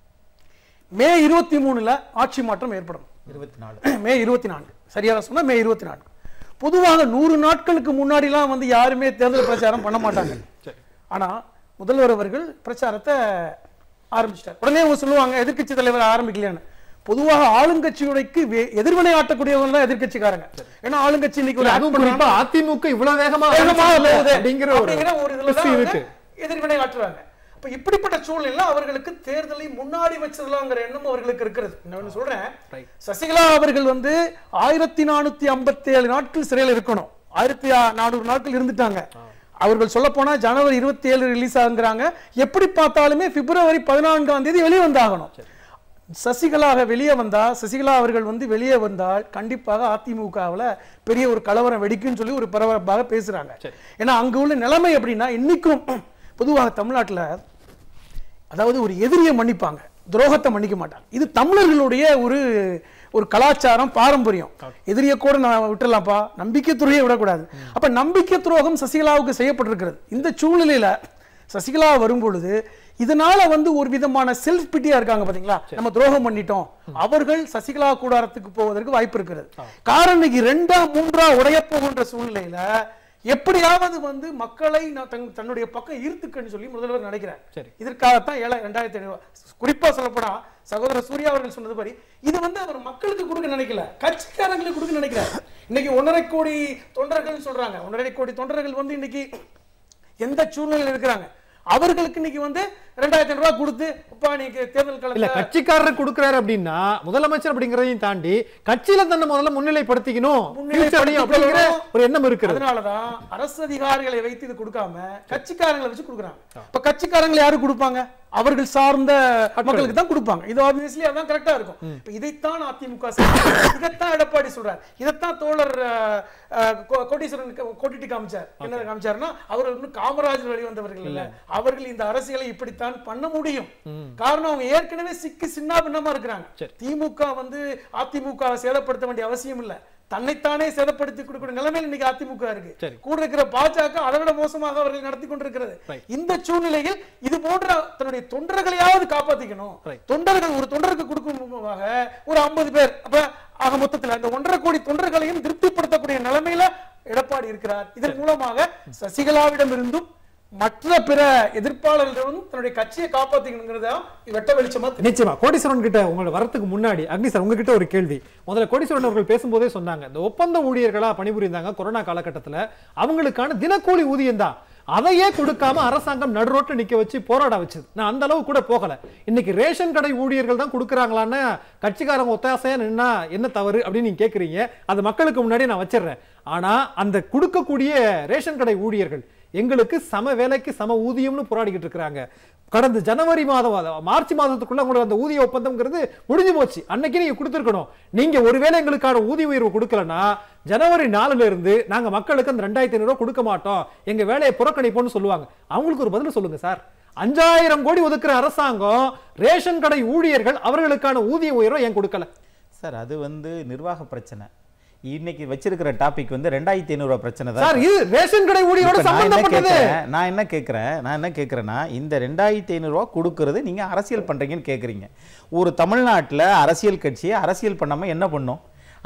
மே இருபத்தி மூணுல ஆட்சி மாற்றம் ஏற்படும் இருபத்தி நாலு மே இருபத்தி நான்கு சரியாக சொன்னா மே இருபத்தி நான்கு பொதுவாக நூறு நாட்களுக்கு முன்னாடிலாம் வந்து யாருமே தேர்தல் பிரச்சாரம் பண்ண மாட்டாங்க ஆனா முதல்வர் அவர்கள் பிரச்சாரத்தை ஆரம்பிச்சிட்டார் உடனே அவங்க சொல்லுவாங்க எதிர்க்கட்சி தலைவர் ஆரம்பிக்கலையான்னு பொதுவாக ஆளுங்கட்சியுடைக்கு வே- எதிர்வினை ஆட்டக்கூடியவங்க தான் எதிர்க்கட்சிக்காரங்க ஏன்னா ஆளுங்கட்சி இன்னைக்கு ஒரு act அதுவும் பண்றாங்க. குறிப்பா அதிமுக இவ்வளவு வேகமா வேகமா வளர்ச்சி போகுது அப்படிங்கிற ஒரு அப்படிங்கிற ஒரு இதுல twist தான் இருக்கு வந்து எதிர்வினை ஆற்றுறாங்க அப்ப இப்படிப்பட்ட சூழ்நிலையில அவர்களுக்கு தேர்தலை முன்னாடி வச்சிடலாங்கிற எண்ணம் அவர்களுக்கு இருக்கிறது நான் ஒண்ணு சொல்றேன் சசிகலா அவர்கள் வந்து ஆயிரத்தி நானூத்தி ஐம்பத்தி ஏழு நாட்கள் சிறையில் இருக்கணும் ஆயிரத்தி நானூறு நாட்கள் இருந்துட்டாங்க அவர்கள் சொல்ல போனா ஜனவரி இருபத்தி ஏழு ரிலீஸ் ஆகுங்கிறாங்க எப்படி பார்த்தாலுமே பிப்ரவரி பதினான்காம் தேதி வெளியே வந்தாகணும் சசிகலாக வெளியே வந்தா சசிகலா அவர்கள் வந்து வெளியே வந்தால் கண்டிப்பாக அதிமுகவுல பெரிய ஒரு கலவரம் வெடிக்கும்னு சொல்லி ஒரு பரபரப்பாக பேசுறாங்க ஏன்னா அங்க உள்ள நிலைமை எப்படின்னா இன்னைக்கும் பொதுவாக தமிழ்நாட்டுல அதாவது ஒரு எதிரியை மன்னிப்பாங்க துரோகத்தை மன்னிக்க மாட்டாங்க இது தமிழர்களுடைய ஒரு ஒரு கலாச்சாரம் பாரம்பரியம் எதிரியை கூட நான் விட்டுறலாம்ப்பா நம்பிக்கை துறையை விடக்கூடாது அப்ப நம்பிக்கை துரோகம் சசிகலாவுக்கு செய்யப்பட்டிருக்கிறது இந்த சூழ்நிலையில சசிகலா வரும் பொழுது இதனால வந்து ஒரு விதமான செல்ஃப் பிட்டியா இருக்காங்க பாத்தீங்களா நம்ம துரோகம் பண்ணிட்டோம் அவர்கள் சசிகலா கூடாரத்துக்கு போவதற்கு வாய்ப்பு இருக்கிறது காரணம் இன்னைக்கு ரெண்டா மூன்றா உடைய போகின்ற சூழ்நிலையில எப்படியாவது வந்து மக்களை நான் தன் தன்னுடைய பக்கம் ஈர்த்துக்கன்னு சொல்லி முதல்வர் நினைக்கிறார் சரி. இதற்காகத்தான் ஏழை ரெண்டாயிரத்தி ஐநூறு குறிப்பா சொல்லப்போனா சகோதரர் சூர்யா அவர்கள் சொன்னது மாதிரி இது வந்து அவர் மக்களுக்கு கொடுக்க நினைக்கல கட்சிக்காரங்களுக்கு கொடுக்க நினைக்கிறார் இன்னைக்கு ஒன்றரை கோடி தொண்டர்கள் சொல்றாங்க ஒன்றரை கோடி தொண்டர்கள் வந்து இன்னைக்கு எந்த சூழ்நிலையில் இருக்கிறாங்க அவர்களுக்கு இன்னைக்கு வந்து ரெண்டாயிரத்தி ஐநூறு ரூபாய் கொடுத்து அப்பா நீங்க தேர்தல் இல்ல காலத்துல கட்சிக்காரர் கொடுக்கறாரு அப்படின்னா முதலமைச்சர் அப்படிங்கறதையும் தாண்டி கட்சியில தன்னை முதல்ல முன்னிலைப்படுத்திக்கணும் future அடையும் அப்படிங்கிற ஒரு எண்ணம் இருக்கிறது அதனாலதான் அரசு அதிகாரிகளை வைத்து இது கொடுக்காம கட்சிக்காரங்களை வச்சு கொடுக்குறாங்க இப்ப கட்சிக்காரங்களை யாரு கொடுப்பாங்க அவர்கள் சார்ந்த மக்களுக்கு தான் கொடுப்பாங்க இது ஆப்வியஸ்லி அதான் கரெக்டா இருக்கும் இப்ப இதைத்தான் அதிமுக செய்யுது. இதைத்தான் எடப்பாடி சொல்றார் இதைத்தான் தோழர் அஹ், அஹ், கோ- கோட்டீஸ்வரன் க- கோட்டிட்டு காமிச்சார் என்ன காமிச்சாருன்னா அவர் வந்து காமராஜர் வழி வந்தவர்கள் இல்ல அவர்கள் இந்த அரசியலை இப்படித்தான் பண்ண முடியும் காரணம் அவங்க ஏற்கனவே சிக்கி சின்ன பின்னமா இருக்கிறாங்க திமுக வந்து அதிமுக சேதப்படுத்த வேண்டிய அவசியம் இல்ல தன்னைத்தானே சேதப்படுத்தி கொடுக்கிற நிலைமையில் இன்னைக்கு அதிமுக இருக்கு சரி. கூட இருக்கிற பாஜக அதை விட மோசமாக அவர்கள் நடத்தி கொண்டிருக்கிறது Right. இந்த சூழ்நிலையில் இது போன்ற தன்னுடைய தொண்டர்களையாவது காப்பாத்திக்கணும் Right. தொண்டர்கள் ஒரு தொண்டருக்கு கொடுக்கும் முகமாக ஒரு ஐம்பது பேர் அப்ப ஆக மொத்தத்துல அந்த ஒன்றரை கோடி தொண்டர்களையும் திருப்திப்படுத்தக்கூடிய நிலைமையில எடப்பாடி இருக்கிறார் இதன் மூலமாக சசிகலாவிடம் இருந்தும் மற்ற பிற எதிர்ப்பாளர்களிடம் தன்னுடைய கட்சியை காப்பாத்திக்கணுங்கிறதா வெட்ட வெளிச்சமா தெரியுது. நிச்சயமா கோடீஸ்வரன் கிட்ட உங்களோட வரத்துக்கு முன்னாடி அக்னி சார் உங்ககிட்ட ஒரு கேள்வி முதல்ல கோடீஸ்வரன் அவர்கள் பேசும்போதே சொன்னாங்க இந்த ஒப்பந்த ஊழியர்களா பணிபுரிந்தாங்க கொரோனா காலகட்டத்துல அவங்களுக்கான தினக்கூலி ஊதியம் தான் அதையே கொடுக்காம அரசாங்கம் நடுரோட்டு நிக்க வச்சு போராட வச்சது நான் அந்த அளவு கூட போகல இன்னைக்கு ரேஷன் கடை ஊழியர்கள் தான் கொடுக்குறாங்களான்னு கட்சிக்காரங்க ஒத்தாசையா நின்னா என்ன தவறு அப்படின்னு நீங்க கேக்குறீங்க அது மக்களுக்கு முன்னாடி நான் வச்சிடுறேன் ஆனா அந்த கொடுக்கக்கூடிய ரேஷன் கடை ஊழியர்கள் எங்களுக்கு சம வேலைக்கு சம ஊதியம்னு போராடிக்கிட்டு இருக்கிறாங்க கடந்த ஜனவரி மாதம் அத- மார்ச் மாதத்துக்குள்ள உங்களுக்கு அந்த ஊதிய ஒப்பந்தம்ங்கிறது முடிஞ்சு போச்சு அன்னைக்கு நீங்க கொடுத்துருக்கணும் நீங்க ஒருவேளை எங்களுக்கான ஊதிய உயர்வு கொடுக்கலன்னா ஜனவரி நாலுல இருந்து நாங்க மக்களுக்கு அந்த ரெண்டாயிரத்தி ஐநூறு ரூபாய் கொடுக்க மாட்டோம் எங்க வேலையை புறக்கணிப்போம்னு சொல்லுவாங்க அவங்களுக்கு ஒரு பதில் சொல்லுங்க சார் அஞ்சாயிரம் கோடி ஒதுக்குற அரசாங்கம் ரேஷன் கடை ஊழியர்கள் அவர்களுக்கான ஊதிய உயர்வை ஏன் கொடுக்கல சார் அது வந்து நிர்வாக பிரச்சனை இன்னைக்கு வச்சிருக்கிற டாபிக் வந்து ரெண்டாயிரத்தி ஐநூறுரூவா பிரச்சனை தான் சார் இது ரேஷன் கடை ஊழியரோட இப்ப நான் என்ன சம்பந்தப்பட்டது கேட்கிறேன், நான் என்ன கேட்குறேன் நான் என்ன கேட்குறேன்னா இந்த ரெண்டாயிரத்தி ஐநூறுரூவா கொடுக்கறது நீங்க அரசியல் பண்றீங்கன்னு கேட்குறீங்க ஒரு தமிழ்நாட்டுல அரசியல் கட்சியை அரசியல் பண்ணாம என்ன பண்ணும்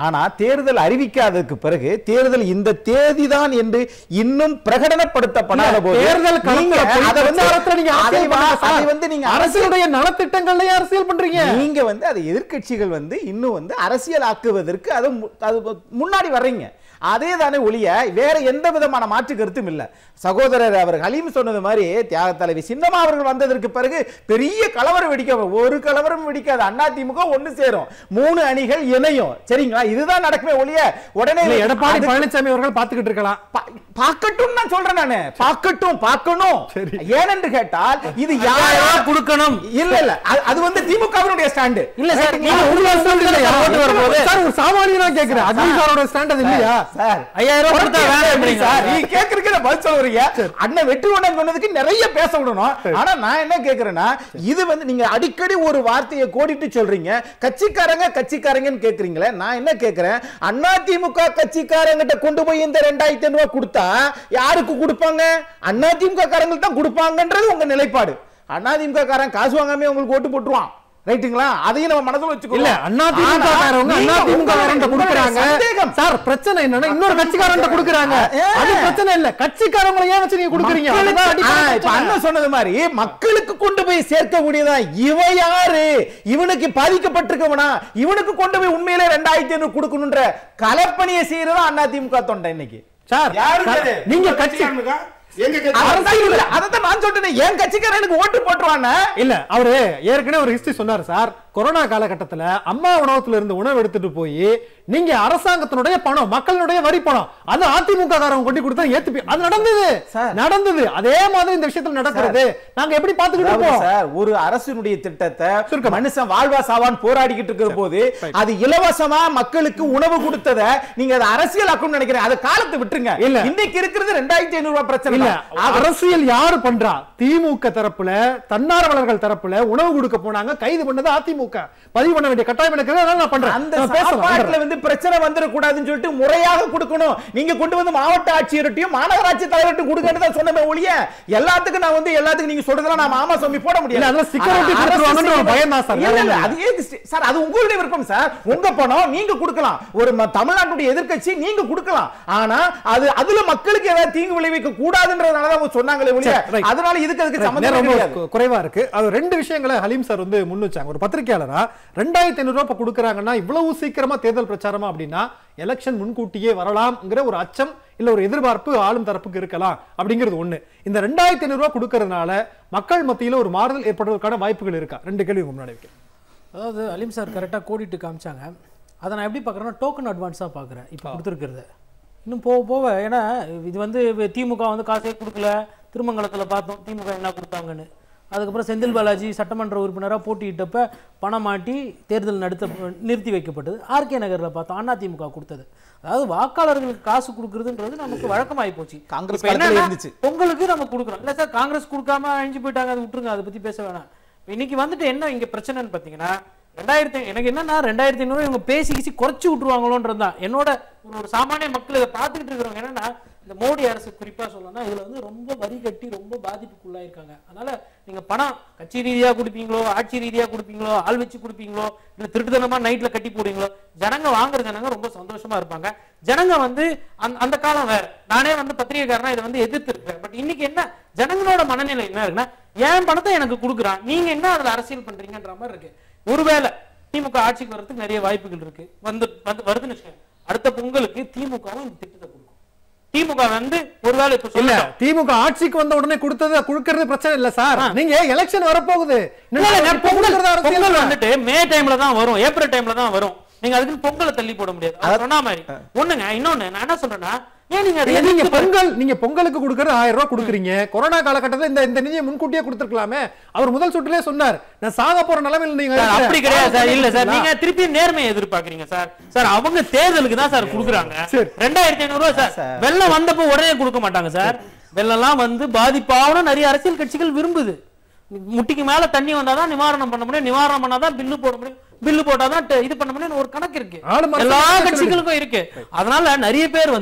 ஆனா தேர்தல் அறிவிக்காததுக்கு பிறகு தேர்தல் இந்த தேதிதான் என்று இன்னும் பிரகடனப்படுத்தப்படாத போது தேர்தல் நீங்க களத்துல அதை வந்து பிரச்சாரத்துல நீங்க அதை அரசியல் வா- பண்ணுங்க அதை சார். வந்து நீங்க அரசியலுடைய நலத்திட்டங்கள்லயே அரசியல் பண்றீங்க நீங்க வந்து அதை எதிர்க்கட்சிகள் வந்து இன்னும் வந்து அரசியல் ஆக்குவதற்கு அது மு- அது முன்னாடி வர்றீங்க அதே தானே ஒழிய வேற எந்த விதமான மாற்று கருத்தும் இல்ல சகோதரர் அவர் ஹலீம் சொன்னது மாதிரி தியாக தலைவி சின்னம்மா அவர்கள் வந்ததற்கு பிறகு பெரிய கலவரம் வெடிக்க ஒரு கலவரம் வெடிக்காது அண்ணா திமுக ஒண்ணு சேரும் மூணு அணிகள் இணையும் சரிங்களா இதுதான் நடக்குமே ஒழிய உடனே இல்ல, எடப்பாடி அது- பழனிசாமி அவர்கள் பாத்துக்கிட்டு இருக்கலாம் பா- பார்க்கட்டும் நான் சொல்றேன் நானு பார்க்கட்டும் பார்க்கணும் சரி. ஏனென்று கேட்டால் இது ஐயாயிரம் யாரா ரூபாய் கொடுக்கணும் இல்ல இல்ல அது- அது வந்து திமுகவினுடைய ஸ்டாண்டு இல்ல சார், நீங்க உங்க stand இல்லையா? ஓட்டு வரும்போது- சார் ஒரு சாமானியனா கேக்குறேன் அக்னி சாரோட ஸ்டாண்ட் அது இல்லையா சார் ஐயாயிரம் ரூபாய் கொடுத்தா உனக்கு வேணாம் எப்படி அப்படிங்க சார் நீ கேக்குறதுக்கு நான் பதில் சொல்ல வரீங்க அண்ணன் வெற்றி கொண்டான் சொன்னதுக்கு நிறைய பேச விடணும் ஆனா நான் என்ன கேக்குறேன்னா இது வந்து நீங்க அடிக்கடி ஒரு வார்த்தையை கோடிட்டு சொல்றீங்க கட்சிக்காரங்க கட்சிக்காரங்கன்னு கேக்குறீங்களே நான் என்ன கேக்குறேன் அண்ணா திமுக கட்சிக்காரங்கிட்ட கொண்டு போய் இந்த ரெண்டாயிரத்தி ஐநூறு ரூபாய் கொடுத்தா யாருக்கு கொடுப்பாங்க அண்ணா திமுக காரங்களுக்கு தான் கொடுப்பாங்கன்றது உங்க நிலைப்பாடு அண்ணா திமுக காரன் காசு வாங்காம உங்களுக்கு ஓட்டு போட்டுருவான் ரைட்டுங்களா அதையும் நம்ம மனசுல வச்சுக்கோ இல்ல அண்ணா திமுக காரவங்க அண்ணா திமுக காரன்ட்ட குடுக்குறாங்க சந்தேகம் சார் பிரச்சனை என்னன்னா இன்னொரு கட்சிக்காரன்ட்ட குடுக்குறாங்க ஏ. அது பிரச்சனை இல்ல கட்சிக்காரங்களை ஏன் வச்சு நீங்க குடுக்குறீங்க மக்களுக்கு- அதுதான் அடிப்படை ஆ, இப்ப பிரச்சனை. அண்ணன் சொன்னது மாதிரி மக்களுக்கு கொண்டு போய் சேர்க்கக்கூடியதா இவன் யாரு இவனுக்கு பாதிக்கப்பட்டிருக்கவனா இவனுக்கு கொண்டு போய் உண்மையிலே ரெண்டாயிரத்தி ஐநூறு கொடுக்கணுன்ற கலப்பணியை செய்யறதா அண்ணா திமுக தொண்டை இன்னைக்கு சார் யாருக்கு அது? நீங்க உங்க கட்சி கட்சிக்காரனுக்கா? எங்க கட்சி அதான் இல்ல, அதைத்தான் நான் சொல்றேன் என் கட்சிக்காரனுக்கு ஓட்டு போட்டுருவானே இல்ல அவரு ஏற்கனவே ஒரு ஹிஸ்டரி சொன்னாரு சார் கொரோனா காலகட்டத்துல அம்மா உணவகத்துல இருந்து உணவு எடுத்துட்டு போய் நீங்க அரசாங்கத்தினுடைய பணம் மக்களுடைய வரி பணம் அது அதிமுக காரங்க கொண்டு கொடுத்தா ஏத்துப்பி அது நடந்தது சார். நடந்தது அதே மாதிரி இந்த விஷயத்துல நடக்கிறது நாங்க எப்படி பாத்துக்கிட்டு அதாவது இருப்போம் சார் ஒரு அரசினுடைய திட்டத்தை சுருக்கமா. மனுஷன் வாழ்வா சாவான் போராடிக்கிட்டு இருக்கிற போது அது இலவசமா மக்களுக்கு உணவு கொடுத்தத நீங்க அதை அரசியல் ஆக்கணும்னு நினைக்கிறேன் அது காலத்தை விட்டுருங்க இல்ல. இன்னைக்கு இருக்கிறது ரெண்டாயிரத்தி ஐநூறு ரூபாய் பிரச்சனை இல்ல தான். அரசியல் யாரு பண்றா திமுக தரப்புல தன்னார்வலர்கள் தரப்புல உணவு கொடுக்க போனாங்க கைது பண்ணது அதிமுக பதிவு பண்ண வேண்டிய கட்டாயம் எனக்கு இருக்கு, அதனால நான் பண்றேன் அந்த நான் பேசலாம், சாப்பாட்டுல வந்துடுறேன். வந்து பிரச்சனை வந்துடக்கூடாதுன்னு சொல்லிட்டு முறையாக கொடுக்கணும் நீங்க கொண்டு வந்து மாவட்ட ஆட்சியர்ட்டையும் மாநகராட்சி தலைவர்ட்டையும் கொடுக்கன்னு தான் சொன்னமே ஒழிய எல்லாத்துக்கும் நான் வந்து எல்லாத்துக்கும் நீங்க சொல்றதெல்லாம் நான் மாமா சாமி போட முடியாது இல்ல, அதெல்லாம் sticker ஒட்டி ஆனா, அரசு கொடுத்துருவாங்கன்ற ஒரு செய்யணும். பயம் தான் சார், இல்ல, வேற இல்ல, ஒண்ணும் அது ஏன் sti- சார் அது உங்களுடைய விருப்பம் சார் உங்க பணம் நீங்க கொடுக்கலாம் ஒரு ம- தமிழ்நாட்டுடைய எதிர்க்கட்சி நீங்க கொடுக்கலாம் ஆனா அது அதுல மக்களுக்கு ஏதாவது தீங்கு விளைவிக்க கூடாதுன்றதுனால தான் அவங்க சொன்னாங்களே ஒழிய சரி, right. அதனால இதுக்கு அதுக்கு நேரம் சம்பந்தம் ரொம்ப கிடையாது கு- குறைவா இருக்கு அது ரெண்டு விஷயங்களை ஹலீம் சார் வந்து முன் வச்சாங்க ஒரு பத்திரிகையாளரா ரெண்டாயிரத்தி ஐநூறு ரூபாய் இப்ப கொடுக்குறாங்கன்னா இவ்வளவு சீக்கிரமா தேர்தல் பிரச்சாரமா அப்படின்னா எலெக்ஷன் முன்கூட்டியே வரலாம்ங்கிற ஒரு அச்சம் இல்ல ஒரு எதிர்பார்ப்பு ஆளும் தரப்புக்கு இருக்கலாம் அப்படிங்கிறது ஒண்ணு இந்த ரெண்டாயிரத்தி ஐநூறு ரூபாய் கொடுக்கறதுனால மக்கள் மத்தியில ஒரு மாறுதல் ஏற்படுவதற்கான வாய்ப்புகள் இருக்கா ரெண்டு கேள்வி உங்க முன்னாடி வைக்கிறேன் அதாவது அலிம் சார் கரெக்டாக கோடிட்டு காமிச்சாங்க அதை நான் எப்படி பார்க்குறேன்னா டோக்கன் அட்வான்ஸாக பார்க்குறேன் இப்போ கொடுத்துருக்கிறது இன்னும் போக போக ஏன்னா இது வந்து வி- திமுக வந்து காசே கொடுக்கல திருமங்கலத்தில் பார்த்தோம் திமுக என்ன கொடுத்தாங்கன்னு அதுக்கப்புறம் செந்தில் பாலாஜி சட்டமன்ற உறுப்பினராக போட்டியிட்டப்ப பணம் மாட்டி தேர்தல் நடத்த நிறுத்தி வைக்கப்பட்டது ஆர்கே நகரில் பார்த்தோம் அதிமுக கொடுத்தது அதாவது வாக்காளர்களுக்கு காசு கொடுக்கறதுன்றது நமக்கு வழக்கமாகி போச்சு காங்கிரஸ் இப்ப காலத்துல என்னன்னா, இருந்துச்சு. பொங்கலுக்கு நம்ம கொடுக்குறோம் இல்லை சார் காங்கிரஸ் கொடுக்காம அழிஞ்சு போயிட்டாங்க அதை விட்டுருங்க அதை பற்றி பேச வேணாம் இப்ப இன்னைக்கு வந்துட்டு என்ன இங்க பிரச்சனைன்னு பார்த்தீங்கன்னா ரெண்டாயிரத்தி எனக்கு என்னன்னா ரெண்டாயிரத்தி ஐநூறு இவங்க பேசி கிசி குறைச்சி விட்டுருவாங்களோன்றது தான் என்னோட ஒரு ஒரு சாமானிய மக்கள் இதை பார்த்துக்கிட்டு இருக்கிறவங்க என்னன்னா இந்த மோடி அரசு குறிப்பா சொல்லணும்னா இதுல வந்து ரொம்ப வரி கட்டி ரொம்ப பாதிப்புக்குள்ளாயிருக்காங்க அதனால நீங்க பணம் கட்சி ரீதியா கொடுப்பீங்களோ ஆட்சி ரீதியா கொடுப்பீங்களோ ஆள் வச்சு கொடுப்பீங்களோ இல்ல திருட்டுத்தனமா நைட்ல கட்டி போடுவீங்களோ ஜனங்க வாங்குற ஜனங்க ரொம்ப சந்தோஷமா இருப்பாங்க ஜனங்க வந்து அந்த அந்த காலம் வேற நானே வந்து பத்திரிகைக்காரனா இதை வந்து எதிர்த்து இருக்கேன் பட் இன்னைக்கு என்ன ஜனங்களோட மனநிலை என்ன இருக்குன்னா என் பணத்தை எனக்கு கொடுக்குறான் நீங்க என்ன அதுல அரசியல் பண்றீங்கன்ற மாதிரி இருக்கு ஒருவேளை திமுக ஆட்சிக்கு வர்றதுக்கு நிறைய வாய்ப்புகள் இருக்கு வந்து வந்து வருதுன்னு வச்சுக்கோங்க. அடுத்த பொங்கலுக்கு திமுகவும் இந்த திட்டத்தை கொடுக்கும் திமுக வந்து ஒருவேளை இப்ப இல்ல சொல்லட்டும். திமுக ஆட்சிக்கு வந்த உடனே கொடுத்தது கொடுக்கறது பிரச்சனை இல்ல சார் நீங்க எலெக்ஷன் வரப்போகுது இல்ல, இல்ல, இப்ப பொங்கல் கொடுக்கறது அரசியல் பொங்கல் தான். வந்துட்டு மே டைம்ல தான் வரும் ஏப்ரல் டைம்ல தான் வரும் நீங்க அதுக்கு பொங்கலை தள்ளி போட முடியாது அவர் சொன்ன மாதிரி ஒண்ணுங்க இன்னொன்னு நான் என்ன சொல்றேன்னா ஏன் நீங்க அதை இல்ல, நீங்க எதிர்த்து பொங்கல் நீங்க பொங்கலுக்கு கொடுக்கறது ஆயிரம் ரூபாய் கொடுக்குறீங்க கொரோனா காலகட்டத்துல இந்த இந்த நிதியை முன்கூட்டியே கொடுத்துருக்கலாமே அவர் முதல் சுற்றுலயே சொன்னார் நான் சாக போற நிலைமையில நீங்க சார், அப்படி இருக்கிற. கிடையாது சார் இல்ல சார் ஆ, நீங்க திருப்பி நேர்மையை எதிர்பார்க்கறீங்க சார் சார் அவங்க தேர்தலுக்கு தான் சார் குடுக்குறாங்க சரி. ரெண்டாயிரத்தி ஐநூறு ரூபாய் சார் வெள்ளம் வந்தப்போ உடனே கொடுக்க மாட்டாங்க சார் வெள்ளம்லாம் வந்து பாதிப்பாகணும் நிறைய அரசியல் கட்சிகள் விரும்புது முட்டிக்கு மேல தண்ணி வந்தாதான் நிவாரணம் பண்ண முடியும் நிவாரணம் பண்ணாதான் பில்லு போட முடியும் பில்லு போட்டாதான் ட- இது பண்ண முடியும் ஒரு கணக்கு இருக்கு ஆளு மனசு எல்லா கணக்கு கட்சிகளுக்கும் இருக்கு அதனால நிறைய பேர் வந்துட்டு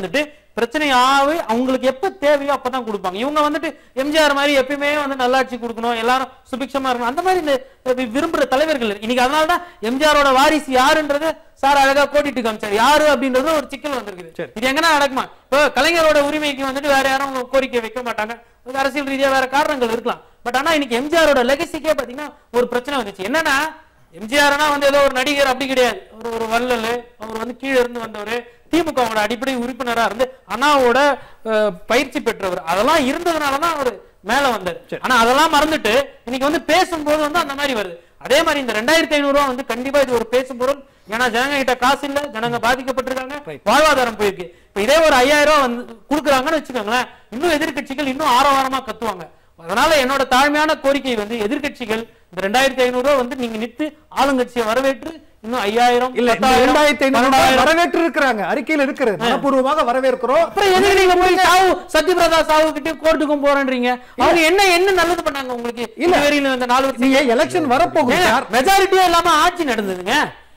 பிரச்சனையாவே அவங்களுக்கு எப்ப தேவையோ அப்பதான் கொடுப்பாங்க இவங்க வந்துட்டு எம்ஜிஆர் மாதிரி எப்பயுமே வந்து நல்லாட்சி கொடுக்கணும் எல்லாரும் சுபிக்ஷமா இருக்கணும் அந்த மாதிரி இந்த வி- விரும்புற தலைவர்கள் இல்லை. இன்னைக்கு அதனால தான் எம்ஜிஆரோட வாரிசு யாருன்றது சார் அழகா கோட்டிட்டு காமிச்சார் யாரு அப்படின்றது ஒரு சிக்கல் வந்திருக்குது இது எங்கன்னா நடக்குமா இப்போ கலைஞரோட உரிமைக்கு வந்துட்டு வேற யாரும் கோரிக்கை வைக்க மாட்டாங்க அது அரசியல் ரீதியா வேற காரணங்கள் இருக்கலாம் பட் ஆனா இன்னைக்கு எம்ஜிஆரோட லெகசிக்கே பாத்தீங்கன்னா ஒரு பிரச்சனை வந்துச்சு என்னன்னா எம்ஜிஆர்னா வந்து ஏதோ ஒரு நடிகர் அப்படி கிடையாது ஒரு ஒரு வள்ளல் அவர் வந்து கீழே இருந்து வந்தவர் திமுகவோட அடிப்படை உறுப்பினரா இருந்து அண்ணாவோட அஹ், பயிற்சி பெற்றவர் அதெல்லாம் இருந்ததுனாலதான் அவர் மேல வந்தார் ஆனா அதெல்லாம் மறந்துட்டு இன்னைக்கு வந்து பேசும்போது வந்து அந்த மாதிரி வருது அதே மாதிரி இந்த ரெண்டாயிரத்தி ஐநூறு ரூபா வந்து கண்டிப்பா இது ஒரு பேசும் பொருள் ஏன்னா ஜனங்க கிட்ட காசு இல்ல ஜனங்க பாதிக்கப்பட்டிருக்காங்க வாழ்வாதாரம் போயிருக்கு இப்ப இதே ஒரு ஐயாயிரம் ரூபாய் வந்து கொடுக்குறாங்கன்னு வச்சுக்கோங்களேன் இன்னும் எதிர்க்கட்சிகள் இன்னும் ஆரவாரமா கத்துவாங்க அதனால என்னோட தாழ்மையான கோரிக்கை வந்து எதிர்க்கட்சிகள் இந்த ரெண்டாயிரத்தி ஐநூறு ரூபாய் வந்து நீங்க நித்து ஆளுங்கட்சியை வரவேற்று இன்னும் ஐயாயிரம் இல்ல பத்தாயிரம், இரண்டாயிரத்தி ஐநூறு ரூபாய் பன்னெண்டாயிரம். வரவேற்று இருக்கிறாங்க அறிக்கையில் இருக்கிறது மனப்பூர்வமாக வரவேற்கிறோம் அப்புறம் எதுக்கு நீங்க போய் சாவு சத்யபிரதா சாவு கிட்டே கோர்ட்டுக்கும் போறேன்றீங்க அவங்க என்ன என்ன நல்லது பண்ணாங்க உங்களுக்கு இல்ல. இல்ல வரையில இந்த நாலு வருஷம் நீங்க எலெக்ஷன் வரப்போகுது சார் மெஜாரிட்டியே இல்லாம ஆட்சி நடந்ததுங்க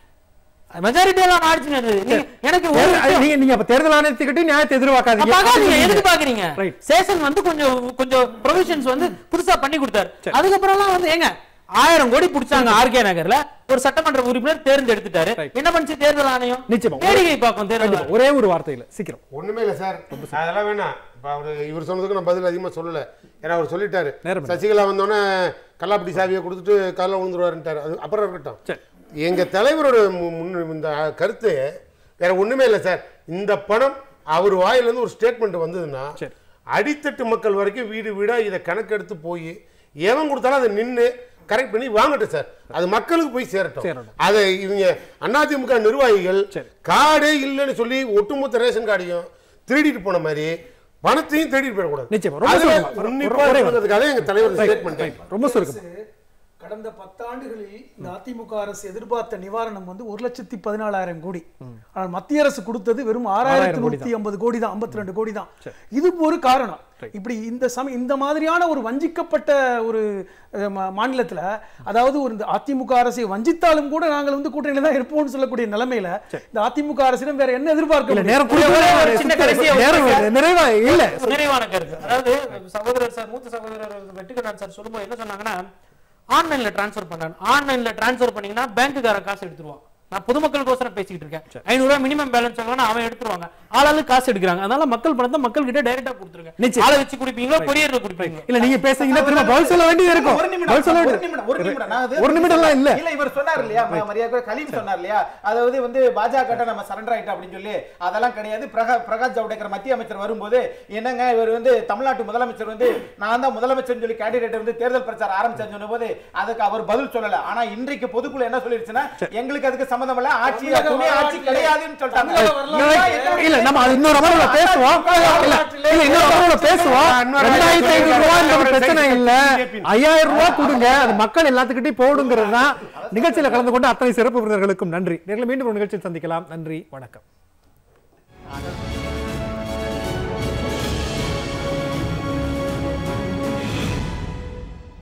மெஜாரிட்டி இல்லாம ஆட்சி நடந்தது நீங்க- எனக்கு ஒரு தேர்தல் விஷயம் நீங்க நீங்க அப்ப தேர்தல் ஆணையத்துக்கிட்ட நியாயத்தை எதிர்பார்க்காதீங்க பாக்காதீங்க எதுக்கு பாக்குறீங்க Right. சேஷன் வந்து கொஞ்சம் கொஞ்சம் ப்ரொவிஷன்ஸ் வந்து புதுசா பண்ணி கொடுத்தாரு அதுக்கப்புறம்லாம் வந்து ஏங்க ஆயிரம் கோடி புடிச்சாங்க ஆர்கே நகர்ல ஒரு சட்டமன்ற உறுப்பினர் தேர்ந்தெடுத்துட்டாரு Right. என்ன பண்ணுச்சு தேர்தல் ஆணையம் நிச்சயமா. வேடிக்கை பார்க்கும் தேர்தல் கண்டிப்பா. ஒரே ஒரு வார்த்தையில சீக்கிரம் ஒண்ணுமே இல்லை சார் அதெல்லாம் வேணாம் இப்போ அவர் இவர் சொன்னதுக்கு நான் பதில் அதிகமாக சொல்லலை ஏன்னா அவர் சொல்லிட்டாரு நேரம் இல்லை. சசிகலா வந்தோடனே கல்லாப்பட்டி சாவியை கொடுத்துட்டு காலைல விழுந்துருவாருன்ட்டாரு அது அப்புறம் இருக்கட்டும் சரி. எங்க தலைவரோட மு- முன் இந்த கருத்து வேற ஒண்ணுமே இல்லை சார் இந்த பணம் அவர் வாயிலிருந்து ஒரு ஸ்டேட்மெண்ட் வந்ததுன்னா சரி. அடித்தட்டு மக்கள் வரைக்கும் வீடு வீடா இதை கணக்கெடுத்து போய் எவன் கொடுத்தாலும் அதை நின்று கரெக்ட் பண்ணி வாங்கட்டும் சார் அது மக்களுக்கு போய் சேரட்டும் சேரட்டும். அதை இவங்க அதிமுக நிர்வாகிகள் சரி. கார்டே இல்லைன்னு சொல்லி ஒட்டுமொத்த ரேஷன் கார்டையும் திருடிட்டு போன மாதிரி பணத்தையும் திருடிட்டு போயிடக்கூடாது நிச்சயமா. ரொம்ப அதுல சுருக்கமா. உன்னிப்பா ஒரே இருக்கிறதுக்காக எங்க தலைவர் ஸ்டேட்மெண்ட் ரொம்ப சுருக்கம் அரசு கடந்த பத்தாண்டுகளில் இந்த அதிமுக அரசு எதிர்பார்த்த நிவாரணம் வந்து ஒரு லட்சத்தி பதினாலாயிரம் கோடி ஆனால் மத்திய அரசு கொடுத்தது வெறும் ஆறாயிரத்தி கோடி நூத்தி ஐம்பது கோடி தான் ஐம்பத்தி ரெண்டு கோடி தான் இது ஒரு காரணம் இப்படி இந்த சம இந்த மாதிரியான ஒரு வஞ்சிக்கப்பட்ட ஒரு அஹ், மா- மாநிலத்துல அதாவது ஒரு இந்த அதிமுக அரசை வஞ்சித்தாலும் கூட நாங்கள் வந்து கூட்டணியில தான் இருப்போம்னு சொல்லக்கூடிய நிலைமையில இந்த அதிமுக அரசிடம் வேற என்ன எதிர்பார்க்க இல்ல முடியும்? நேரம் ஒரே ஒரு கொடுக்க சின்ன கடைசியா ஒரு நேரம் விஷயம். நிறைவா இல்ல நிறைவான கருத்து அதாவது சகோதரர் சார் மூத்த சகோதரர் வெட்டுக்கண்ணன் சார் சொல்லும்போது என்ன சொன்னாங்கன்னா ஆன்லைன்ல டிரான்ஸ்ஃபர் பண்ணாங்க ஆன்லைன்ல டிரான்ஸ்ஃபர் பண்ணீங்கன்னா பேங்க்குக்காரன் காசு எடுத்துருவான் நான் பொதுமக்களுக்கோசரம் பேசிக்கிட்டு இருக்கேன் ஐநூறு ரூபாய் மினிமம் பேலன்ஸ் ஆகலாம் அவன் எடுத்துருவாங்க ஆளாளு காசு எடுக்கிறாங்க அதனால மக்கள் பணத்தை மக்கள் கிட்ட டைரக்டா கொடுத்துருங்க நிச்சயம். ஆளை வச்சு குடிப்பீங்களோ கொரியர்ல குடிப்பீங்களோ இல்ல நீங்க பேசுறீங்கன்னா திரும்ப பதில் சொல்ல வேண்டியது இருக்கும் ஒரு நிமிடம், பதில் சொல்ல ஒரு வேண்டியது நிமிடம், ஒரு நிமிடம். நான் அது- ஒரு நிமிடம்லாம் இல்ல இல்ல இவர் சொன்னார் இல்லையா ம- மரியாதை கலீம் சொன்னார் இல்லையா அதாவது வந்து பாஜக நம்ம சரண்டர் ஆயிட்டோம் அப்படின்னு சொல்லி அதெல்லாம் கிடையாது பிரகா பிரகாஷ் ஜவடேகர் மத்திய அமைச்சர் வரும்போது என்னங்க இவர் வந்து தமிழ்நாட்டு முதலமைச்சர் வந்து நான் தான் முதலமைச்சர் சொல்லி கேண்டிடேட் வந்து தேர்தல் பிரச்சாரம் ஆரம்பிச்சேன்னு சொன்னபோது அதுக்கு அவர் பதில் சொல்லல ஆனா இன்றைக்கு பொதுக்குழு என்ன சொல்லிருச்சுன்னா எங்களுக்கு அதுக்கு சம்பந்தம் இல்ல ஆட்சி தமிழக துணை ஆட்சி வரலாற்றிலே- கிடையாதுன்னு சொல்லிட்டாங்க தமிழக வரலாற்றிலே- இல்ல நம்ம அது இன்னொரு அமர்வுல பேசுவோம் இல்ல இல்ல இன்னொரு அமர்வுல பேசுவோம் ரெண்டாயிரத்தி ஐநூறு ரூபாய் பிரச்சனை இல்ல ஐயாயிரம் ரூபாய் கொடுங்க அது மக்கள் எல்லாத்துக்கிட்டையும் போடுங்கிறது தான் நிகழ்ச்சியில கலந்து கொண்டு அத்தனை சிறப்பு விருந்தினர்களுக்கும் நன்றி நேரில் மீண்டும் ஒரு நிகழ்ச்சியில் சந்திக்கலாம் நன்றி வணக்கம்